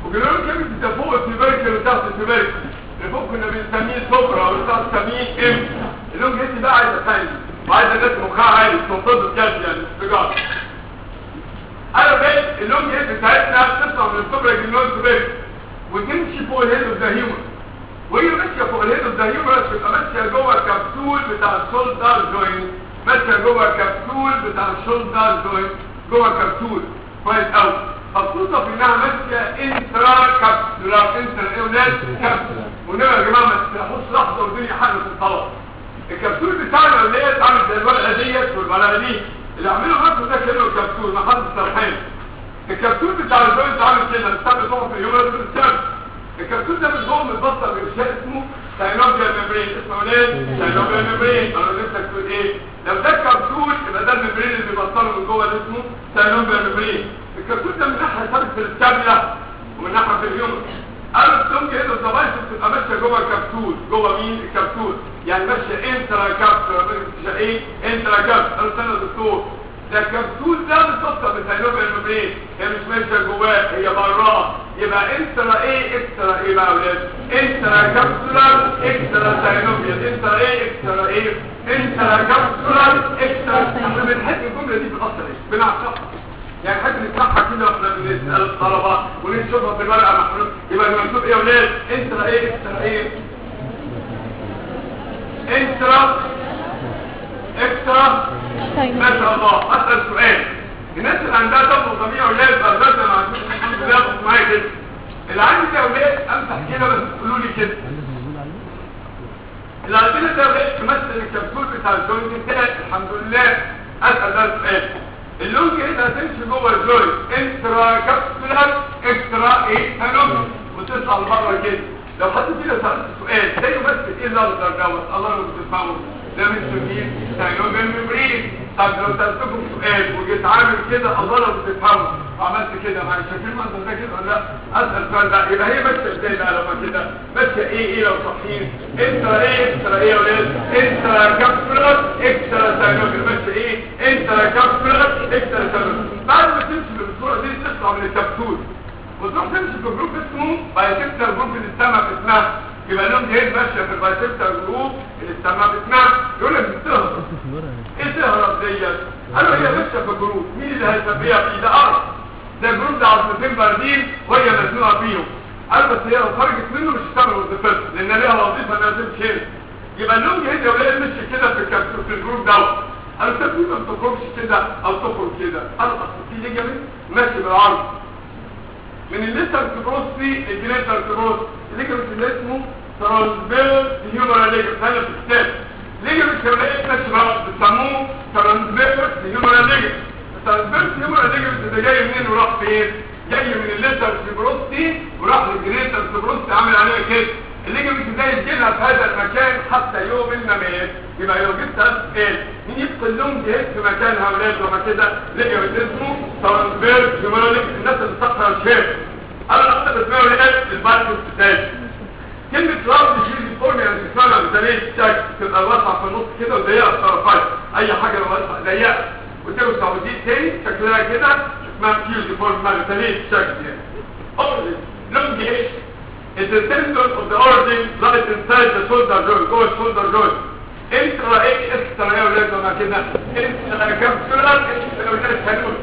وجنرال كابيتال ده فوق التبركل وتحت التبركل اللي فوق كنا بنسميه سفرة واللي تحت بنسميه ام اللونج هيد بقى عايزه ثاني وعايزه ناس مخها عالي تنفض بجد يعني استجار انا بقيت اللونج هيد بتاعتنا بتطلع من السفرة جنرال تبركل وتمشي فوق الهيد اوف ذا هيومن وهي ماشيه فوق الهيد اوف ذا هيومن تبقى ماشيه جوه الكبسول بتاع الشولدر جوينت ماشيه جوه الكبسول بتاع الشولدر جوينت جوه الكبسول كويس قوي خصوصا في انها ماشيه انترا كابسولار انترا ايونات كابسولار ونبقى يا جماعه ما تستحوش لحظه والدنيا حاجه في الطلب الكبسول بتاعنا اللي هي اتعمل زي الورقه ديت والورقه دي اللي عاملينه برضه ده كانه الكبسول ما حدش سرحان الكبسول بتاع الجوينت عامل كده السبب طبعا في اليوم لازم السبب الكبسول ده من جوه متبطل بغشاء اسمه ساينوبيا ميمبرين اسمه ايه؟ ساينوبيا ميمبرين انا نفسك تقول ايه؟ لو ده كبسول يبقى ده الممبرين اللي بيبطله من جوه اللي اسمه ساينوبيا ميمبرين الكبسول ده من ناحيه ثابت في الكابله ومن ناحيه في اليوم قالوا السم كده الزبايش بتبقى ماشيه جوه الكبسول جوه مين الكبسول يعني ماشيه انترا كابسول ماشيه ايه انترا كابسول قالوا استنى يا دكتور ده الكبسول ده بتوصل بسيلوبيا المبرين هي مش ماشيه جواه هي براه يبقى انترا ايه اكسترا ايه بقى يا ولاد انترا كابسولار اكسترا سيلوبيا انترا ايه اكسترا ايه انترا كابسولار اكسترا احنا بنحب الجمله دي في الاصل ايه بنعشقها يعني حاجه نسمعها كده واحنا بنسال الطلبه ونشوفها في الورقه محلول يبقى المكتوب ايه يا ولاد انترا ايه اكسترا ايه انترا اكسترا ما شاء الله اسال سؤال الناس اللي عندها دم طبيعي ولاد برداتنا ما عندوش الحمد لله بص معايا كده اللي عندي ده ولاد امسح كده بس تقولوا لي كده اللي عندنا ده ولاد تمثل الكبسول بتاع الجوينت بتاعي الحمد لله اسال ده سؤال اللونج هنا هتمشي جوه الجوينت انترا كابسولار اكسترا ايه هنوم وتطلع لبره كده لو حد فينا سالت سؤال ده يمثل ايه اللفظ دوت الله لو بتفهمه ده مش مين ساينوبيا ميمبرين طب لو سألتكم سؤال وجيت عامل كده الله لو بتفهمه وعملت كده معلش شايفين المنظر ده كده ولا لا اسال سؤال بقى يبقى هي ماشيه ازاي بقى لما كده ماشيه ايه ايه لو صحيين انترا ايه انترا ايه يا ولاد انترا كابسولار اكسترا ساينوبيا ماشيه ايه انترا كابسولار اكسترا ساينوبيا بعد ما تمشي بالصوره دي تطلع من الكبسول وتروح تمشي في جروب اسمه بايسكتر جروب اللي اتسمى باسمها يبقى لهم دي ماشيه في البايسكتر جروب اللي اتسمى باسمها يقول لك بتهرب ايه تهرب ديت قالوا هي ماشيه في جروب مين اللي هيسبيها فيه ده ارض ده جروب ده عصفتين باردين وهي مزنوقه فيهم قال بس هي لو خرجت منه مش هتعمل وظيفتها لان ليها وظيفه انها تمشي هنا يبقى اللون هي ولاد مشي كده في الكبسول في الجروب دوت قالوا طب ليه ما بتخرجش كده او تخرج كده قالوا اصل في ليجامنت ماشي بالعرض من الليتر تبروسي الجنيتر تبروس الليجمنت اللي اسمه ترانسفيرس هيومرال ليجمنت هذا في الكتاب ليجمنت كمان ماشي بقى بيسموه ترانسفيرس هيومرال ليجمنت الترانسفيرس هيومرال ليجمنت ده جاي منين وراح فين جاي من الليتر تبروسي وراح للجنيتر تبروسي عامل عليها كده الليجمنت ده يجيلها في هذا المكان حتى يوم الممات يبقى لو جبت اسئله مين يبقى اللون جهاز في مكانها ولاد وما كده ليجمنت اسمه ترانسفيرس هيومرال ليجمنت الناس اللي بتقرا الشيب انا اكتر اسمها ولاد الباركوس بتاعي كلمة لارج شيء فورم يعني اسمها مثالية شكل تبقى واسعة في النص كده وضيقة في الطرفين أي حاجة لو واسعة ضيقة وتوسع ودي تاني شكلها كده اسمها فيوز فورم مثالية شكل يعني أورجن لونج إيش is the center of the origin lies inside the shoulder joint جوه الشولدر جوينت انترا ايه اكسترا يا ولاد وما كده انترا كابسولار اكسترا ولاد هنقول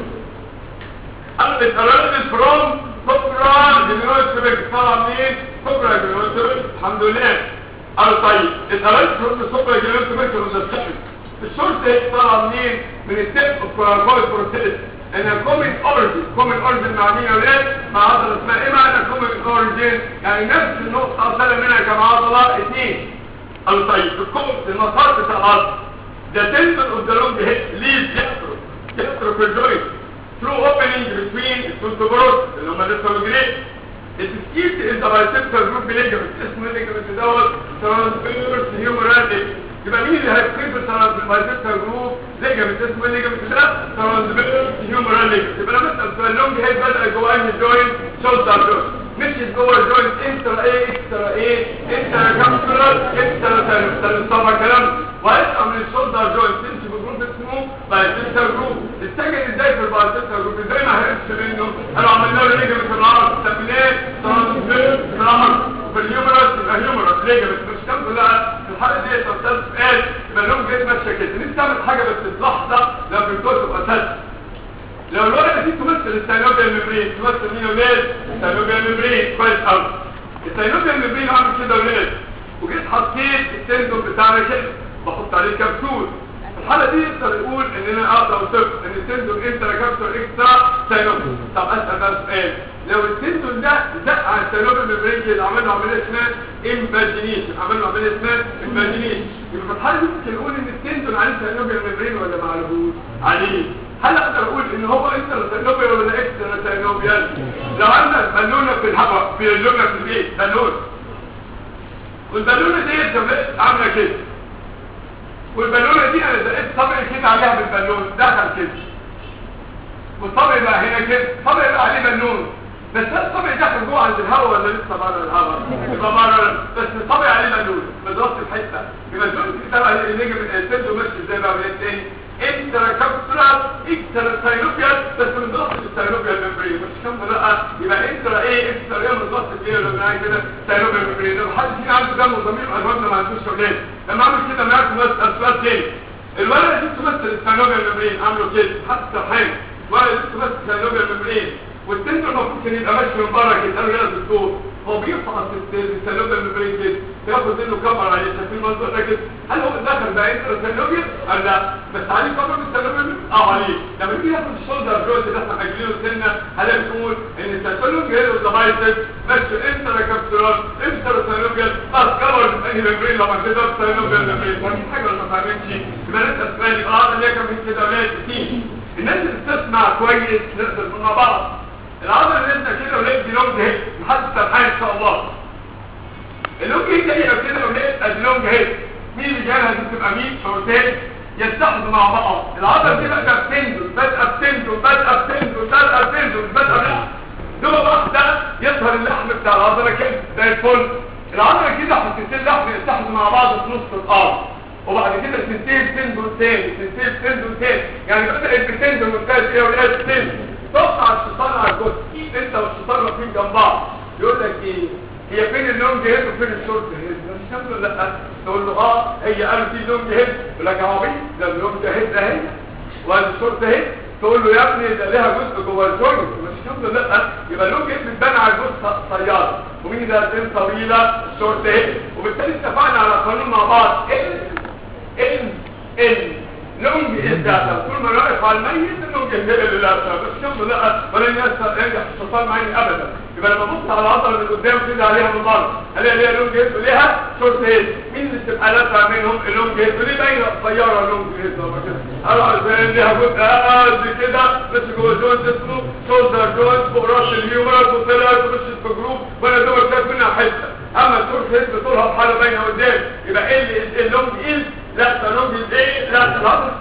قلب الارادس فروم كبرى جنوس طالع منين كبرى جنوس الحمد لله قال طيب الارادس فروم كبرى جنوس متستشف الشورت ايه طالع منين من التيب اوف كوراكويد بروتيس ان كومن اوريجين كومن اوريجين مع مين يا ولاد مع عضله اسمها ايه معنى كومن اوريجين يعني نفس النقطه اصلا منها كم عضله اثنين قال طيب الكومن المسار بتاع العضله ده تنزل اوف ذا لونج هيد ليز يخرج يخرج في الجوينت through opening between the two tuberous اللي هم لسه مجرين التسكيت is the biceptal group ligament اسمه الليجمنت دوت transverse humeral يبقى مين اللي هيقيم في البايسبتال جروب ليجمنت اسمه الليجمنت ده transverse humeral ligament يبقى لما اسال سؤال لونج هيد بدا جوه انهي جوينت شولدر جوينت مشيت جوه الجوينت انترا ايه اكسترا ايه انترا كابسولار اكسترا سيرفس طبعا كلام وهيطلع من الشولدر جوينت تمشي بجروب اسمه بايسبتال جروب اتجه ازاي في البايسبتال جروب ازاي ما هربش منه انا عملنا له ليجمنت النهارده سميناه ليجمنت مش كام كلها في الحاله دي ترتبط قال يبقى اللونج هيد ماشيه كده نفسي تعمل حاجه بس في لحظه لما الجلد تبقى سد لو الورقه دي تمثل السينوبيا ميمبرين تمثل مين ولاد السينوبيا ميمبرين كويس قوي السينوبيا ميمبرين عامل كده ولاد وجيت حطيت التندون بتاعنا كده بحط عليه كبسول في الحاله دي يقدر يقول ان انا اقدر اوصف ان التندون انترا كابسول اكسترا سينوبيا طب اسال بقى سؤال لو التندون ده زق على السينوبيا ميمبرين كده عمل له عمليه اسمها امباجينيشن عمل له عمليه اسمها امباجينيشن يبقى في الحاله دي ممكن نقول ان التندون عليه سينوبيا ميمبرين ولا ما عليهوش عليه هل اقدر اقول ان هو انترا سينوبيا ولا اكسترا سينوبيا لو عندنا بالونه في الهواء في اللونه في البيت بالونه والبالونه دي عامله كده والبالونه دي انا زقيت طبعي كده عليها بالبالون دخل كده والطبع بقى هنا كده طبع بقى عليه بالون بس هل الطبع دخل جوه عند الهواء ولا لسه بره الهواء يبقى بره بس الطبع عليه بالون بدراسه الحته يبقى البالون دي تبع النجم الانسان ماشي ازاي بقى من التاني انترا كابسولار اكسترا ساينوبيال بس من ضغط الساينوبيال ممبرين مش كام لا يبقى انترا ايه اكسترا ايه من ضغط ايه ولا معايا كده ساينوبيال ممبرين لو حد فينا عنده دم وضمير اجربنا ما عندوش اولاد لما اعمل كده معاكم بس اسئله تاني الورقه دي تمثل الساينوبيال ممبرين عامله كده حتى سرحان الورقه دي تمثل الساينوبيال ممبرين والتندر المفروض كان يبقى ماشي من بره كده قالوا يا دكتور هو بيفحص السلوبيا الممبرين كده بياخد منه كاميرا عليه شايفين المنظر ده كده هل هو دخل بقى انت السلوبيا قال لا بس عليه كاميرا من السلوبيا اه عليه لما يجي ياخد الشولدر جوز ده احنا اجلينه سنه هلاقي بتقول ان السلوبيا هي الدبايسز ماشي انت كابسولار انت السلوبيا بس كفر انهي ممبرين لما كده السلوبيا الممبرين فاهمين حاجه ولا ما فاهمينش يبقى انت اسمعني اه اللي هي كان كده ولاد كتير الناس اللي بتسمع كويس نقدر مع بعض العضله اللي انت كده ولاد دي لونج هيد لحد السرحان ان شاء الله اللونج هيد دي لو كده ولاد ادي لونج هيد مين اللي جالها دي تبقى مين شورتين يتحدوا مع بعض العضله دي بقى بتنزل بادئه بتنزل بادئه بتنزل بادئه بتنزل بادئه لا دوب واحده يظهر اللحم بتاع العضله كده زي الفل العضله كده حتتين لحم يتحدوا مع بعض في نص الارض وبعد كده سنتين تنزل تاني سنتين تنزل تاني يعني بدأت بتنزل من ثالث ايه ولاد تنزل تقطع الشيطان على الجثه انت والشيطان واقفين جنب بعض يقول لك ايه هي فين اللونج هيد وفين الشورت هيد مش كامله لا تقول له اه هي قالوا في لونج هيد يقول لك يا عبيط ده اللونج هيد ده هي والشورت هيد تقول له يا ابني ده ليها جزء جوه الجوينت مش كامله لا يبقى اللونج هيد بتبان على الجثه طياره ومين ده سن طويله الشورت هيد وبالتالي اتفقنا على قانون مع بعض ال ال ال لونج الداتا كل ما واقف على الميت اللونج الهبل للاسف بس الحمد لله ولن ينجح الشيطان معي ابدا يبقى لما ابص على العضله من قدام كده عليها من بره الاقي ليها لونج هيد وليها شورت هيد مين اللي تبقى لافعه منهم اللونج هيد وليه باينه قصيره لونج هيد قالوا عشان ليها جزء قد كده بس جوه جوينت اسمه شولدر جوينت فوق راس الهيومرس وطلعت ومشيت في جروب وانا دوبك شايف منها حته اما الشورت هيد بطولها بحاله باينه قدام يبقى ايه اللونج ايه لا تنوج الايه لا تنوج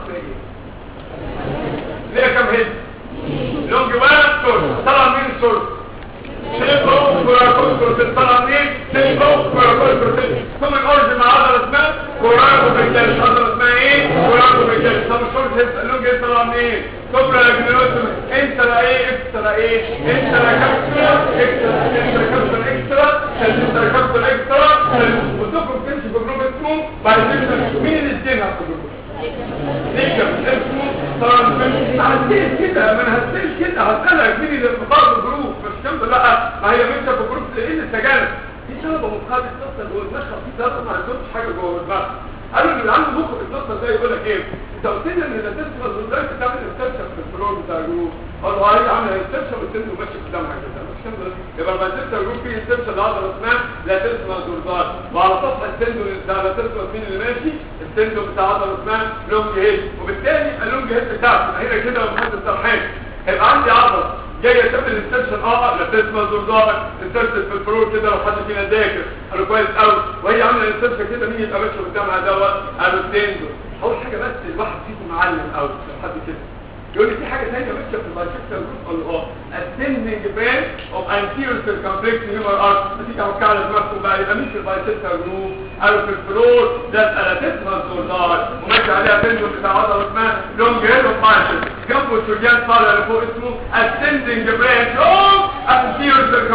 ليه كم هيد لونج ولا سور طلع مين سور سيبو كوراكو كروتين طلع مين سيبو كوراكو كروتين ثم الأرض مع عضلة اسمها كوراكو بيكالس عضلة اسمها ايه كوراكو بيكالس ثم الشورت هيد لونج هيد طلع مين سوبرا لاجنوتوم انت لا ايه اكسترا ايه انت لا كابسولا اكسترا انت كابسولا اكسترا انت كابسولا اكسترا وتخرج تمشي في جروب اسمه بعد كده مين اللي ادينا في الجروب ليك اسمه ترانسفير هتسيل كده ما انا هتسيل كده هسألك مين اللي في الجروب مش كام لا ما هي مش في الجروب ايه اللي التجارب في طلبه مقابل القصه اللي هو المشهد في طلبه ما عندهمش حاجه جوه دماغ قالوا اللي عنده مخ في القصه ده يقول لك ايه انت قلت لي ان ده تسمى ازاي بتعمل استشفاء في الفلور بتاع الجروب قالوا هاي عامله استشفاء والسن ماشي قدامها كده مش كام يبقى لما تنسى الجروب فيه استشفاء العضله اسمها لا تسمى زرزار وعلى سطح السندو ده لا تسمى مين اللي ماشي السندو بتاع عضله اسمها لونج هيد وبالتالي اللونج هيد بتاعته هنا كده لما حد السرحان هيبقى عندي عضله جايه تعمل انسبشن اه لا تسمى زرزار انسبشن في الفلور كده لو حد فينا ذاكر قالوا كويس قوي وهي عامله انسبشن كده مين يبقى ماشي قدامها دوت قالوا السندو اول حاجه بس الواحد فيكم معلم قوي حد كده يقول لي في حاجه ثانيه ماشيه في البايسكتر جروب قال اه ascending band of anterior circumflex human arch دي توقع على دماغكم بقى يبقى مين في البايسكتر جروب قالوا في الفلور ده الالاتيسما الزولار وماشي عليها بندو بتاع عضله اسمها لونج هيد اوف مارشل جنبه الشريان طالع لفوق اسمه ascending branch of anterior circumflex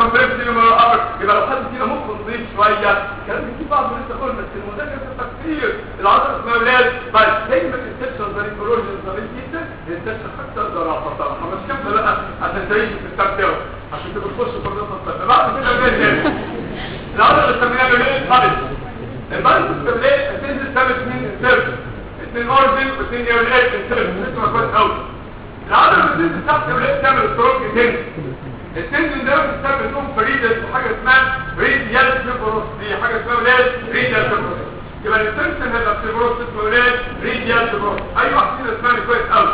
كونتريكشن يبقى ابر يبقى لو حد فينا مخه نضيف شويه الكلام في بعض لسه قلنا بس المذاكره بتبقى كتير العضله اسمها ولاد طيب زي ما الانسبشن زي الكولوجين ظريف جدا الانسبشن حتى ظرافه طبعا مش كامله بقى عشان تعيش في الكتاب بتاعه عشان تبقى تخش في الرياضه الطبيه بعد كده جاي العضله اللي بنسميها ولاد طيب البالانس التبليل هتنزل ثابت مين انسبشن اثنين اورجن واثنين ايولاد انسبشن اسمها كويس قوي العضله اللي بتنزل تحت ولاد تعمل ستروك تاني التندن ده بتسبب لهم فريدة وحاجة اسمها ريديال فيبروس دي حاجة اسمها ولاد ريديال فيبروس يبقى الانسنشن هيبقى فيبروس اسمه ولاد ريديال فيبروس اي واحد فينا اسمعني كويس قوي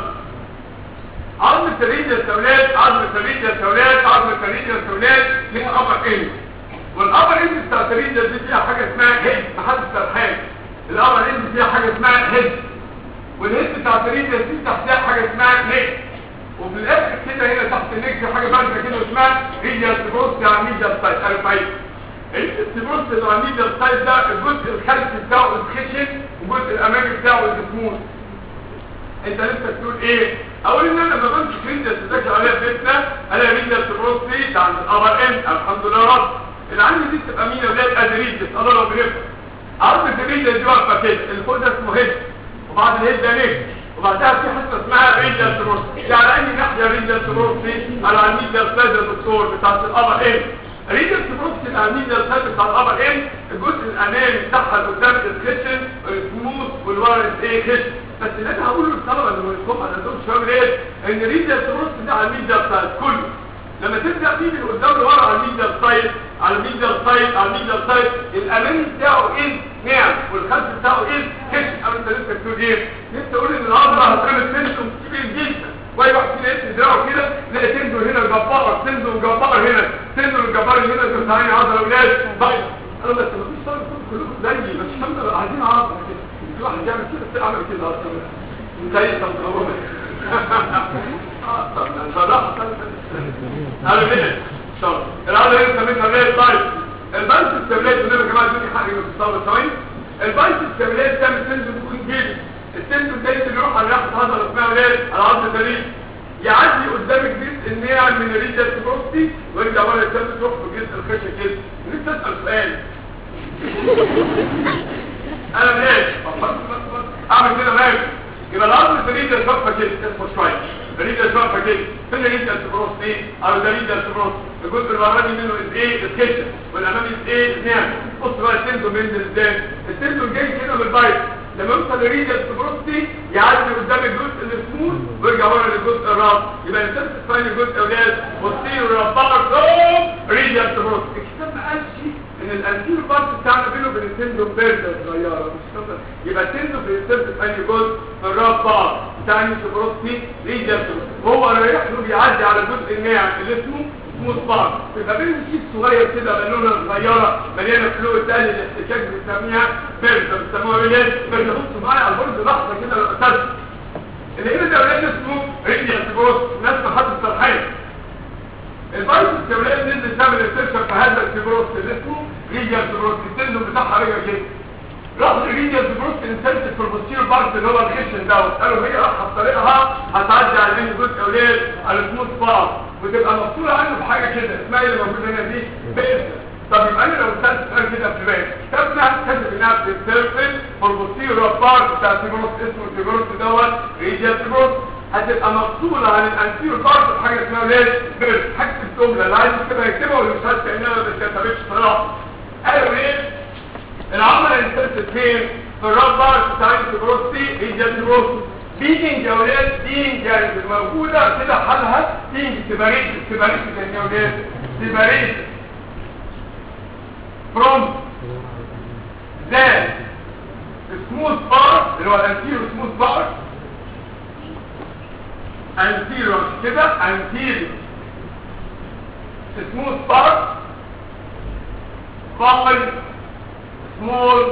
عظمة الريديال سولاد عظمة الريديال سولاد عظمة الريديال سولاد ليها ابر اند والابر اند بتاعت الريديال دي فيها حاجة اسمها هيد محدش سرحان الابر اند فيها حاجة اسمها هيد والهيد بتاعت الريديال دي تحتها حاجة اسمها نيك وفي الاخر كده هنا تحت النجم في حاجه بارده كده اسمها ريديال سيبروس يعني ميديال سايد ارفايد السيبروس اللي على الميديال سايد ده الجزء الخلفي بتاعه الخشن والجزء الامامي بتاعه السموث انت لسه تقول ايه اقول ان انا لما بمسك ريديال تذاكر عليها فتنه الاقي ريديال سيبروس دي عند الابر اند الحمد لله رب اللي عندي دي تبقى مين يا ولاد ادريدس الله لو بنفهم عرض الريديال دي واقفه كده اللي فوق ده اسمه هيد وبعد الهيد ده نجم وبعدها في حته اسمها ريديال سيبروس يعني اي ناحيه ريديال سيبروس دي على الميديال سايد يا دكتور بتاعت الابر اند ريديال سيبروس على الميديال سايد بتاع الابر اند الجزء الامامي بتاعها اللي قدام الكشن السموث والورا ايه كشن بس اللي انا هقوله للطلبه اللي بيقوموا على دول شباب ايه ان ريديال سيبروس ده على الميديال سايد كله لما تبدا فيه من قدام لورا على الميديال سايد على الميديال سايد على الميديال سايد الامامي بتاعه ايه نعم والخلف بتاعه ايه كشف او انت لسه بتقول ايه لسه اقول ان العضله هتعمل تنشن كبير جدا واي واحد فينا يمسك دراعه كده تلاقي تندون هنا جبار تندون جبار هنا تندون جبار هنا دول ثاني عضله ولاد طيب انا بس مفيش طالب كلكم زيي بس الحمد لله عايزين عضله كده في واحد يعمل كده في عمل كده اصلا زي طب اه طب صراحه انا كده شاطر العضله اللي سميتها ليه طيب البايس السبلات ودول يا جماعه دول حاجه من الصوره ثواني البايس السبلات ده بتنزل ممكن جدا السنتو ده اللي يروح على ناحيه هذا اسمها ولاد العظم الدليل يعدي قدام الجزء الناعم من الريجا سيبروستي ويرجع ورا الثالث تروح في الجزء الخشن كده نفسي اسال سؤال انا ماشي اعمل كده ماشي يبقى العظم الدليل ده شوفها كده اسمه شويه الريجا شوفها كده فين الريجا سيبروستي او ده الريجا سيبروستي الجزء الوراني منه ايه الكشف والامامي ايه الناعم بص بقى التندو بينزل ازاي التندو جاي كده من البايت لما يوصل لريجا سبروستي يعدي قدام الجزء السموث ويرجع ورا للجزء الراس يبقى الانسان الثاني جزء اولاد والطير ربار فوق ريجا سبروستي الكتاب ما قالش ان الانتير بارت بتاعنا بينه وبين التندو بيرده صغيره مش كده يبقى التندو في الانسان الثاني جزء الربار ثاني سبروستي ريجا سبروستي هو رايح له بيعدي على الجزء الناعم اللي اسمه مصباح يبقى بين كيس صغير كده بالونه صغيره مليانه فلويد تقلل الاحتكاك بنسميها بيرده بنسموها ايه بيرده بص معايا على البورد لحظه كده لو قتلت اللي هنا ده ولاد اسمه ريديال سبروس ناس ما حد صرحين الفيروس السوليه نزل تعمل انفكشن في هذا السبروس اللي اسمه ريديال سبروس السندو بتاعها رجع كده راح الريديال سبروس انسلت في البوستيريور بارت اللي هو الخشن دوت قالوا هي راح في طريقها هتعدي على بين جزء اولاد على السموث بارت وتبقى مفصوله عنه بحاجه كده اسمها اللي موجوده هنا دي بيرده طب يبقى انا لو سالت سؤال كده في بالي كتبنا كاتب انها بتتسلسل في البوستيريور بارت بتاع السيبروس اسمه السيبروس دوت ريديال سبروس هتبقى مفصوله عن الانتيريور بارت بحاجه اسمها ولاد بيرد حاجه الجمله اللي عايز يكتبها يكتبها واللي مش عايز كانها ما بتكتبش صراحه قالوا ايه العمل انسلت فين في الراب بارت بتاع السيبروس دي ريديال سبروس بيجنج يا ولاد بيجنج يعني موجودة كده حالها بيجنج سيباريت سيباريت يعني يا ولاد سيباريت فروم ذات سموث بار اللي هو الانتيرو سموث بار انتيرو كده انتيرو سموث بار باي سمول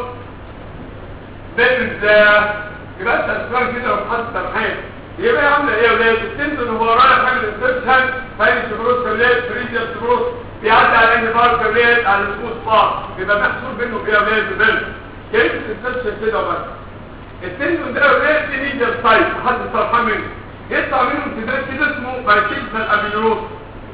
بيبز يبقى انت السؤال كده لو حد سرحان يبقى عامله ايه يا ولاد السنس اللي هو رايح يعمل انسبشن فاين سبروس كابلات فريزيال سبروس بيعدي على ان بار كابلات على السموث بار يبقى محسوب بينه ايه يا ولاد ببل كيف الانسبشن كده بس السنس ده يا ولاد دي ميديال سايت حد سرحان منه يطلع منه امتداد كده اسمه بايكيزمال ابينوروس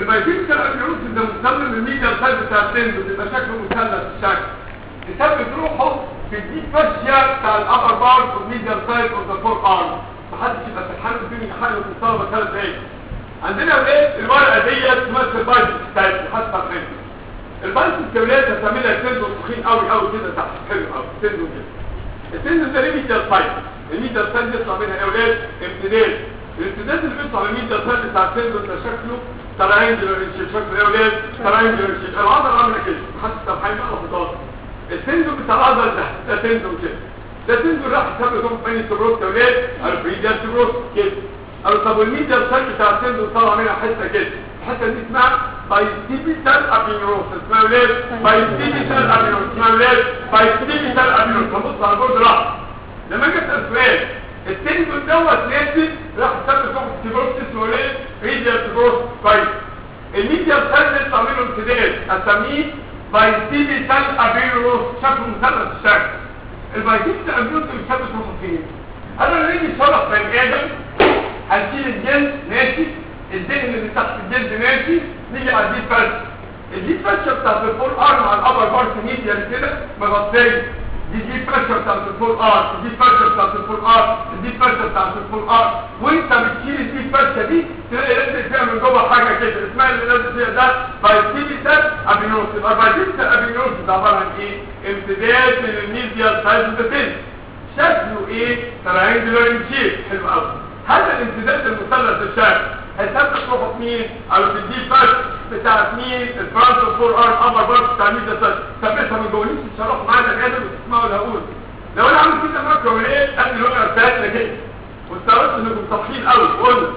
البايتين الابيروس ده مصمم الميديا سايز بتاع التندو بيبقى شكله مثلث الشكل يثبت روحه في الديب فاشيا بتاع الابر بارت والميديا سايز اوف ذا فور ارم محدش يبقى سرحان قدامي حاجه في الطلبه ثلاث دقايق عندنا ولاد الورقه ديت تمثل بايت بتاعت حتى فاهم البايت الكولات هتعملها تندو تخين قوي قوي كده تحت حلو قوي تندو كده التندو ده ليه ميديا سايز الميديا سايز يطلع منها اولاد امتداد الامتداد اللي بيطلع من الميديا سايز بتاع التندو ده شكله تراينجلر شيب شكله ايه يا ولاد تراينجلر شيب العضله عامله كده محدش سامحين بقى خطوات التندو بتاع العضله ده ده تندو كده ده تندو راح يسمى دوم بين التبروس يا ولاد الفريديا تبروس كده قالوا طب والميديا سايز بتاع التندو طلع منها حته كده الحته دي اسمها بايستيبيتال ابينوروس اسمها ولاد بايستيبيتال ابينوروس اسمها ولاد بايستيبيتال ابينوروس هنبص على البورد راح لما جت السؤال التندون دوت نازل راح يسمى دوم تبروس اسمه ولاد ريديا تبروس كويس الميديا سايز يطلع منه امتداد اسميه بايستيبيتال ابينوروس شكله مثلث الشكل البايستيبيتال ابينوروس بيثبت روحه فين انا نيجي شرح بني ادم هنشيل الجلد ماشي الدهن اللي تحت الجلد ماشي نيجي على الديب فاش الديب فاش بتاعت الفول ارم على الابر بارت ميديا كده مغطيه دي دي فاشة بتاعت الفول ار دي فاشة بتاعت الفول ار دي فاشة بتاعت الفول ار وانت بتشيل الدي فاشة دي تلاقي لازق فيها من جوه حاجة كده اسمها اللي لازق فيها ده بايتيبيتال ابينوس يبقى بايتيبيتال ابينوس ده عبارة عن ايه؟ امتداد من الميديا سايز بتاعت شكله ايه؟ تراينجلر شيب حلو قوي هذا الامتداد المثلث الشكل هيثبت روحه في مين؟ او في الديب باش بتاعت مين؟ الفرونت فور ارم ابر بارت بتاع مين ده ثبتها من جوه نفسي تشرح معانا الادب وتسمعوا اللي هقول لو انا عامل كده ماكرو ايه؟ قبل الورقه بتاعتنا كده واستغربت انكم صحيين قوي قلنا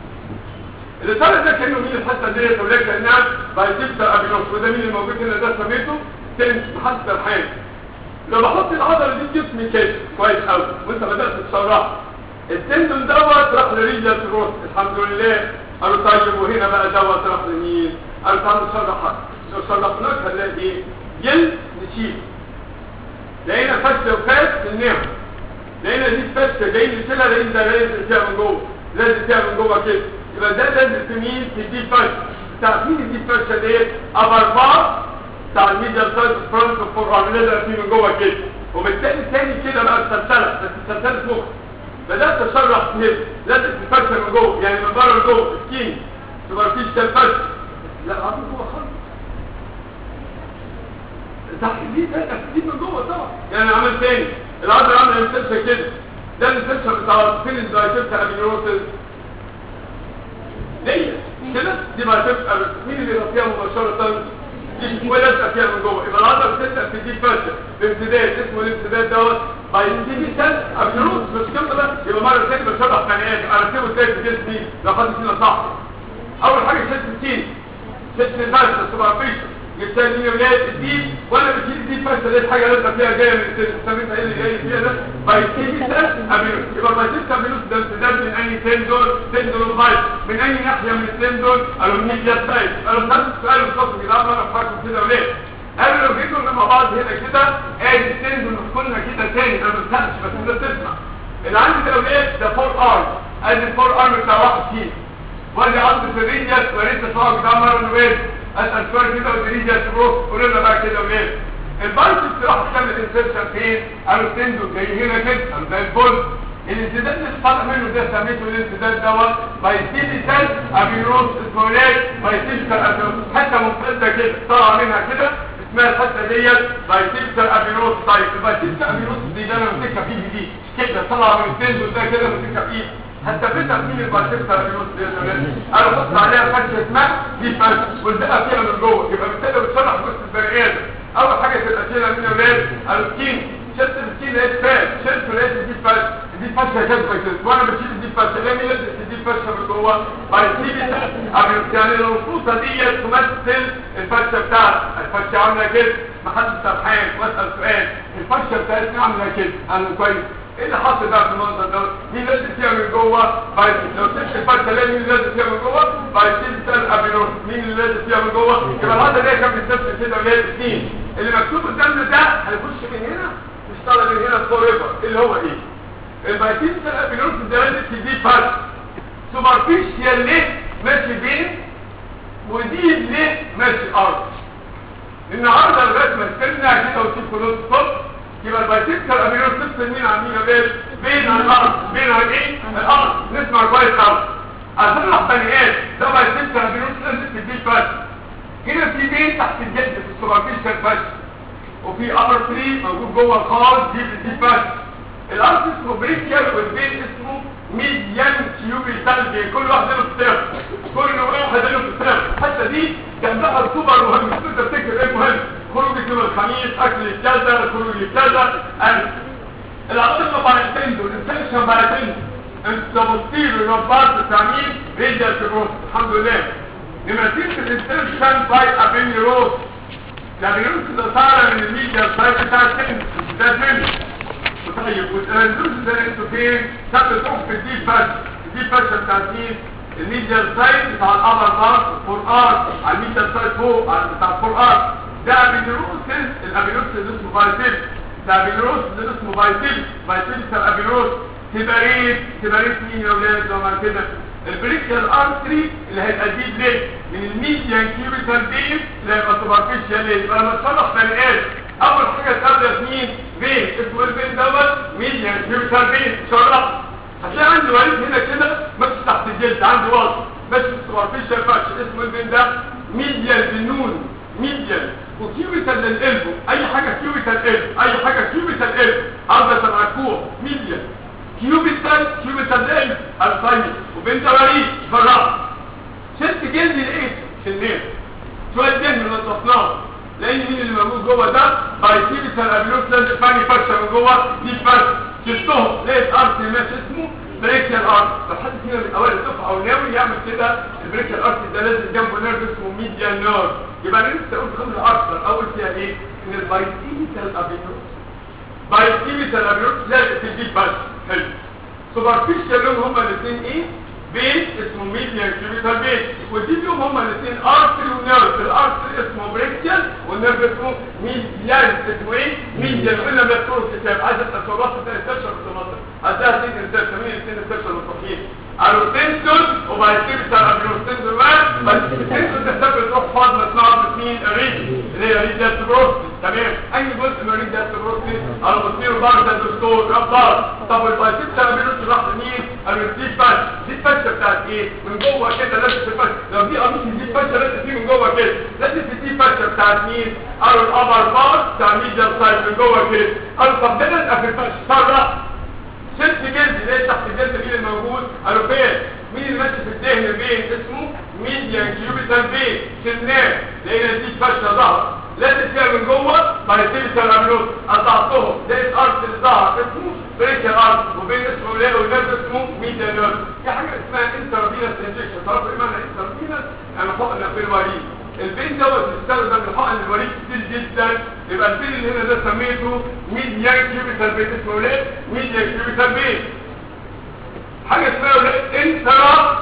اللي طالع ده كانه مين الحته ديت ولا كانها بايتيبتا ابينوس وده مين الموجود هنا ده سميته تنس محسن الحين لو بحط العضله دي في جسمي كده كويس قوي وانت بدات تشرحها التندون دوت راح لريجل تروس الحمد لله قالوا طيب وهنا بقى دوت راح لمين قالوا تعالوا نشرح لو شرحناك هنلاقي ايه جلد نشيل لقينا فشه وفاس النعم لقينا دي فشه جايين نشيلها لقينا ده لازم فيها من جوه لازم فيها من جوه كده يبقى ده لازم في مين في دي فشه بتاع مين دي فشه ديت ابر بار بتاع الميديا سايز فرونت فور ارم لازم فيه من جوه كده وبالتالي تاني كده بقى السلسله بس السلسله مخ بدات اشرح نب لازم تفكر من جوه يعني من بره لجوه سكين سوبرفيشال فش لا العظم جوه خالص تحت دي بقى دي من جوه طبعا يعني عمل تاني العظم عامل انسلشن كده ده الانسلشن بتاع فين الدايتيبتا ابينوروسيس دي كده دي بايتيبتا مين اللي يغطيها مباشره دي ولازقه فيها من جوه يبقى العضله بتبدا في دي فاشل بامتداد اسمه الامتداد دوت بايتيبيتال ابيروس مش كده بقى يبقى مره ثانيه بشرح بني ادم ارتبه ازاي في جسمي لو خدت فينا صح اول حاجه شد السين شد الفاشل سوبرفيشن جبت لي ولاد الديب وانا بشيل الديب فاشل لقيت حاجه لازقه فيها جايه من السن سميتها ايه اللي جاي فيها ده بايتيبيتال ابيروس يبقى بايتيبيتال ابيروس ده امتداد من اي تندون تندون بايت من اي ناحيه من التندون قالوا مين جاب سايد قالوا نفس السؤال بالظبط كده انا بفكر كده وليه قالوا لو جيتوا مع بعض هنا كده ادي التندون كلنا كده تاني انا ما بنسالش بس انت بتسمع اللي عندي ده ولاد ده فور ارم ادي الفور ارم بتاع واحد فيه وادي عضله الريدياس وريت الصواب بتاع مره الويل اسال سؤال كده والريدياس بروح قولوا لنا بقى كده ولاد البايسبس راح تعمل انسرشن فين قالوا التندون جاي هنا كده قالوا زي الفل الانسداد اللي طالع منه ده سميته الانسداد دوت بايستيبيتال ابيروس اسمه ايه بايستيبيتال ابيروس حته ممتده كده طالعه منها كده اسمها الحته ديت بايستيبيتال ابيروس طيب البايستيبيتال ابيروس دي ده انا ماسكها في ايدي دي كده طالعه من التندون ده كده ماسكها في ايدي هتثبتها مين البايستيبيتال ابيروس دي يا انا بص عليها فشه اسمها دي فشه والبقى فيها من جوه يبقى بالتالي بتشرح جزء البني ادم اول حاجه تبقى شيلها من اولاد السكين شلت السكين لقيت فات شلت لقيت دي فشه دي فشه كده كده وانا بشيل دي فشه ليه مين لازم دي فشه من جوه بايستيبيتال ابيروس يعني لو الفوطه ديت تمثل الفشه بتاعتي الفشه عامله كده محدش سرحان واسال سؤال الفشه بتاعتي عامله كده انا كويس ايه اللي حصل بقى في المنظر ده دي لازم فيها من جوه بايستيبيتال لو سبت الفشه ليه مين لازم فيها من جوه بايستيبيتال ابيروس مين اللي لازم فيها من جوه يبقى الهذا ده كان بيتنفس كده ولاد اثنين اللي مكتوب قدامنا ده هيخش من هنا مش طالع من هنا فور ايفر اللي هو ايه البايستيبيتال ابيروس ده لازم تدي فرق سوبرفيشيال ليه ماشي بين ودي ليه ماشي ارض النهارده لغايه ما ترجع كده وتسيب كلوز ستوب يبقى البايسكتر امينو سيستم مين عن مين يا بيه بين الارض بين ايه الارض نسمع كويس قوي عشان البني ادم ده بايسكتر امينو سيستم في الديب فاش هنا في بين تحت الجلد في السوبرفيشال فاش وفي ابر 3 موجود جوه الخالص دي في الديب فاش الارض اسمه بريكيال والبين اسمه ميديان كيوبي سالبي كل واحد له ستيب كل واحد له ستيب حتى دي جنبها السوبر مهم انت تفتكر ايه مهم خروج يوم الخميس اكل كذا خروج كذا ألف العاصمة بارتين دول الانسان بارتين انت بتصير الرباط التعميم ريجا الروس الحمد لله لما تيجي الانسان باي ابين روس يعني يمكن تصارى من الميديا السايت بتاع السن ده سن طيب والترانزوز ده انتوا فين؟ ثبت تروح في الديب فاش الديب فاش بتاع مين؟ الميديا سايت بتاع الابر بار فور ار على الميديا سايت فوق على بتاع فور ار ده ابينيروسيس الابينيروسيس اسمه فايتيل ده ابينيروسيس اسمه فايتيل فايتيل بتاع الابينيروس تباريت تباريت مين يا ولاد وما كده البريكيال ارتري اللي هيبقى ديب ليه من الميديان كيوبيتال بيف اللي هيبقى سوبرفيشال ليه يبقى لما تصرف بني ادم اول حاجه تقابل مين بين اسمه البين دوت ميديان كيوبيتال بيف شرط هتلاقي عندي وريد هنا كده ماشي تحت الجلد عندي وسط ماشي سوبرفيشال فاش اسمه البين ده ميديال بنون ميديال وكيوبيتال للقلب اي حاجه كيوبيتال قلب اي حاجه كيوبيتال قلب عرضه تبع الكوع ميديال كيوبيتال كيوبيتال قلب الفايل وبين تواريخ بالراس ست جلد لقيت في النيل شويه جلد نظفناه لان مين اللي موجود جوه ده بايكيبيتال ابيلوس لازم فاني فرشه من جوه دي فرشه شفتهم لقيت ارت ماشي اسمه بريكيال ارت لو حد فينا من اوائل الدفعه او ناوي يعمل كده البريكيال ارت ده لازم جنبه نيرف اسمه ميديال نيرف يبقى انا لسه قلت خمسه اكتر اول فيها ايه ان البايكيبيتال ابيلوس بايكيبيتال ابيلوس لازم في الديب بس حلو سوبرفيشال لهم هما الاثنين ايه بيت اسمه ميديان كيوبيتال بيت ودي فيهم هما الاثنين ارتري ونيرف الارتري اسمه بريكيال والنيرف اسمه ميديان اسمه ايه ميديان قلنا بيذكروا الكتاب عايز التصورات بتاع التشر في مصر هتلاقي اثنين انسان مين الاثنين التشر المصريين الروتنسون وبايكيبيتال ابيروتنسون مان بايكيبيتال تحتاج تروح فاضل اسمها اثنين ريد اللي هي ريد داستبروستي تمام اي جزء من ريد داستبروستي المصير بعد الدكتور ربطار طب البايكيبيتال ابيروتنسون راح لمين الريد باش دي الفشه بتاعت ايه من جوه كده لازم في الفشه لو دي قميص دي الفشه لازم فيه من جوه كده لازم في دي الفشه بتاعت مين قالوا الابر بار بتاع ميديال سايد من جوه كده قالوا طب ده نبقى في الفشه صار ست جلد ليه تحت الجلد مين الموجود قالوا فين مين اللي ماشي في الدهن بين اسمه ميديان كيوبيتال بين سنان لقينا دي الفشه ظهر لازم فيها من جوه بايتيبيتال ابلوس قطعتهم لقيت ارض اللي ظهر اسمه بريكال ارض وبين اسمه ولاء والناس اسمه ميديان نيرف في حاجه اسمها انترافينس انجكشن تعرفوا ايه معنى انترافينس يعني حقن في الوريد البين دوت بيستخدم لحقن الوريد كتير جدا يبقى البين اللي هنا ده سميته ميديان كيوبيتال بين اسمه ولاء ميديان كيوبيتال بين حاجه اسمها ولاء انترا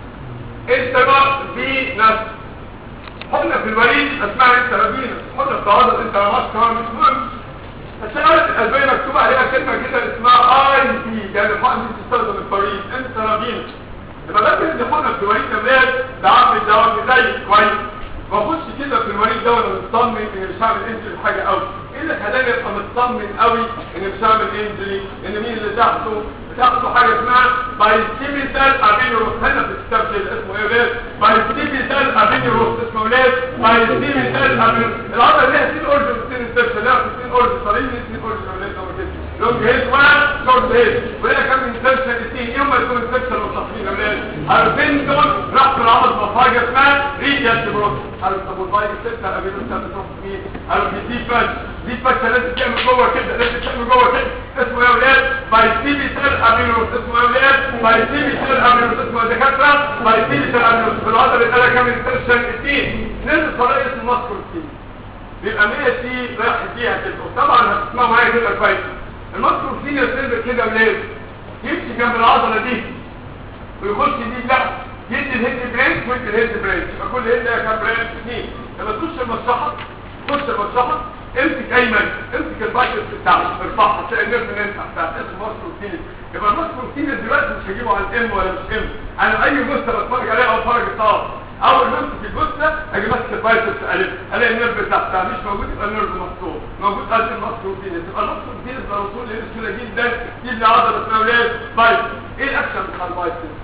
انترا في نفس حقنة في الوريد اسمها انترافينس حقنة في العضل انتراماس كمان مش مهم الشغلات القلبية مكتوب عليها كلمة كده اسمها اي بي يعني الحقن دي بتستخدم الفريد انترافينس لما بكتب ان حقنة في الوريد كمان ده عم الدواء زي كويس بخش كده في الوريد ده وانا مطمن ان مش هعمل انجري حاجه قوي ايه اللي خلاني ابقى مطمن قوي ان مش هعمل انجري ان مين اللي تحته بتاخدوا حاجه اسمها بايستيبيتال ابينيروس هنا في الكتاب كده اسمه ايه ولاد بايستيبيتال ابينيروس اسمه ولاد بايستيبيتال ابينيروس العضله ليها سين اورجن سين انسبشن ليها سين اورجن طالعين سين اورجن ولاد لو كده لونج هيد وشورت هيد وليها كام انسبشن الاثنين يوم ما يكون انسبشن مصحفين يا ولاد عارفين دول راح في العضله مفاجاه اسمها ريجاست بروس قالوا طب والبايك ستة ابينيروس بتروح فين قالوا في دي فاش دي فاش لازم تعمل جوه كده لازم تعمل جوه كده اسمه يا ولاد بايستيبيتال ابينوس اسمه يا ولاد بايستيبيتال ابينوس اسمه يا دكاتره بايستيبيتال ابينوس في العضله اللي قالها كام انسرشن اثنين نزل طريقه اسمه ماسكول سين بيبقى ماشي رايح فيها كده وطبعا هتسمعوا معايا كده كويس الماسكول سين يسلم كده يا ولاد يمشي جنب العضله دي ويخش دي لا يدي الهيد برانش ويدي الهيد برانش يبقى كل هيد لها كام برانش اثنين لما تخش المصلحه تخش المصلحه امسك ايمن امسك البايكس بتاعك ارفعها تلاقي النيرف نازل تحتها اسمه ماسكول سين يبقى الماسكول سين دلوقتي مش هجيبه على الام ولا مش ام انا اي جثه بتفرج عليها او فرج الطاقه اول ما امسك الجثه ده اجي ماسك البايسبس الف الاقي النيرف تحتها مش موجود يبقى النيرف مقطوع موجود قد المقطوع فينس يبقى المقطوع فينس ده وصول للسهوله جدا يجيب لي عضله اسمها ولاد بايسبس ايه الاكشن بتاع البايسبس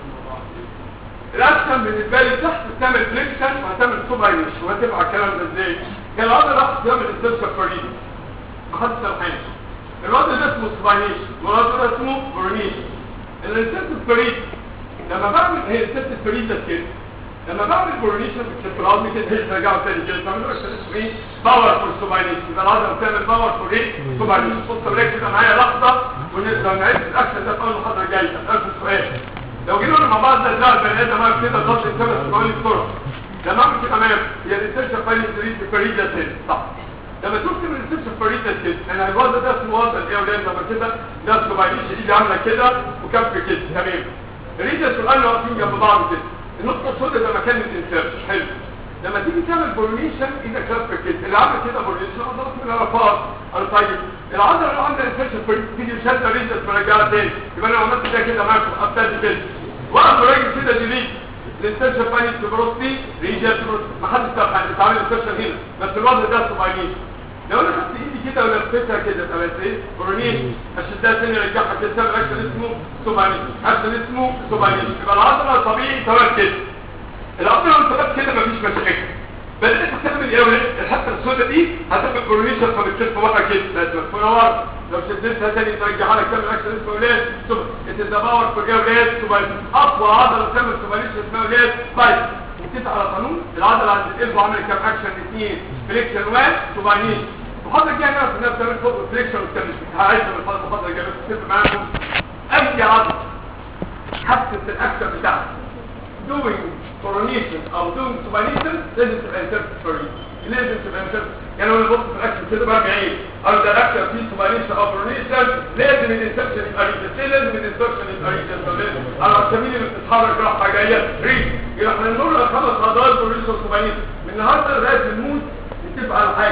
الاكشن بالنسبه لي تحت تعمل فليكشن وهتعمل سوباينش وهتبقى الكلام ده ازاي كان العضله راح تعمل استنشاق فريد ما حدش سامحني الوضع ده اسمه سوباينيش والوضع ده اسمه برونيش الانسنت فريد لما بعمل هي الانسنت فريد ده كده لما بعمل برونيشن بالكترال كده هي ترجعوا تاني كده تعملوا عشان اسمه ايه باور فور سوباينيش يبقى العضله بتعمل باور فور ايه سوباينيش بص بريك كده معايا لحظه ونبدا نعيد الاكشن ده في اول محاضره جايه اسال سؤال لو جينا مع بعض ده ده البني ادم واقف كده ضغط الكاميرا سبعين بسرعه لما اعمل كده امام هي الانسيرشن فايل فريد فريد ده تاني صح لما تشوف من الانسيرشن فريد ده كده انا الوضع ده اسمه وضع ايه يا ولاد لما كده ده سبعين ايدي عامله كده وكف كده تمام الريدس والقلب واقفين جنب بعض كده النقطه السوداء ده مكان الانسيرشن حلو لما تيجي تعمل بورنيشن ايدك لفه كده اللي عامل كده بورنيشن عضلات من الرفاق انا طيب العضله اللي عامله انسيرشن فريد تيجي شاده ريدس مرجعها تاني يبقى انا عملت ده كده معاكم ابتدي كده وقف راجل كده ديليت الانسيرشن فاني تبروستي ريجا ما حدش اتعامل الانسيرشن هنا بس الوضع ده سبعينيش لو انا خدت ايدي كده ولفيتها كده تبقى ايه برونيش اشدها تاني ارجعها كده تعمل اكشن اسمه سبعينيش اكشن اسمه سبعينيش يبقى العضله الطبيعي تمام كده العضله لو ثبت كده مفيش مشاكل بدات تعمل ايه الحته السوداء دي هتبقى برونيشن فبتلف بره كده بس مدفونه ورا لو شدتها تاني ترجعها لك تعمل اكشن اسمه ولاد سوبر انت باور في جاي ولاد سوبر اقوى عضله تعمل سوبريش اسمها ولاد بايت وكيت على قانون العضله عند القلب عملت كام اكشن اثنين فليكشن واحد سوبريش محاضره جايه نعرف انها بتعمل فوق فليكشن والتمشي هعيشها من المحاضره الجايه بس تبقى معاكم اي عضله حست الاكشن بتاعها doing coronation او doing supination لازم تبقى interpret لازم تبقى interpret يعني لو نبص في الاكشن كده بقى بعيد او ده الاكشن فيه supination او coronation لازم الانسبشن يبقى ريجن ليه لازم الانسبشن يبقى ريجن على سبيل اللي بتتحرك راحه جايه ريجن يبقى احنا نقول لك خمس عضلات coronation supination من النهارده لغايه الموت نتفق على حاجه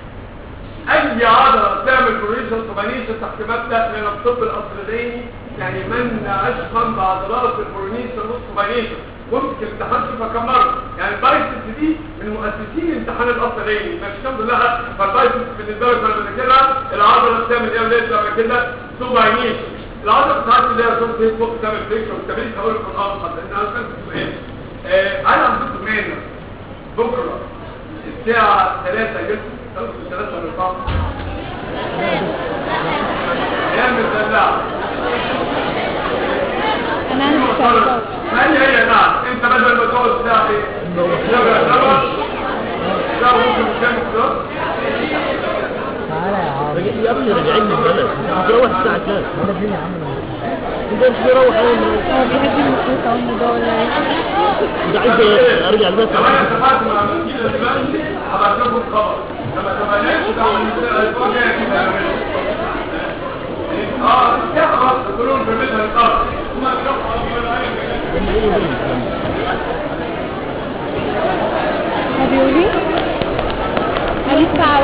اي عضله تعمل كوريشن سوبانيشن تحت مبدا من الطب الاصلي يعني من اشقى بعضلات الكورنيشن والسوبانيشن ممكن الامتحان تشوفها كم مره يعني البايسبس دي من مؤسسين امتحان الاصلي مش الحمد لله فالبايسبس بالنسبه لك انا بذاكرها العضله بتعمل ايه وليه بتعمل كده سوبانيشن العضله بتاعت اللي هي صوت هيك فوق تعمل فليكشن والتمرين هقول لكم الارقام لان انا كنت سؤال انا عندكم مين بكره الساعه 3 جلسه ثلاثة من الفضل ايام الدلع انا عندي سؤال هل هي نعم انت بدل ما تقعد ساعة ايه سبع سبع ساعة ممكن كام كده تعالى يا عم يا ابني راجعين من البلد هتروح الساعة كام؟ انا فين يا عم انت مش مروح ايه؟ هو بيحب المسلوك او الموضوع ولا ايه انت عايز ارجع البيت لو انا اتفقت مع المسكين دلوقتي هبعت لكم خبر لما تبقى ناس ده الاسبوع الجاي كده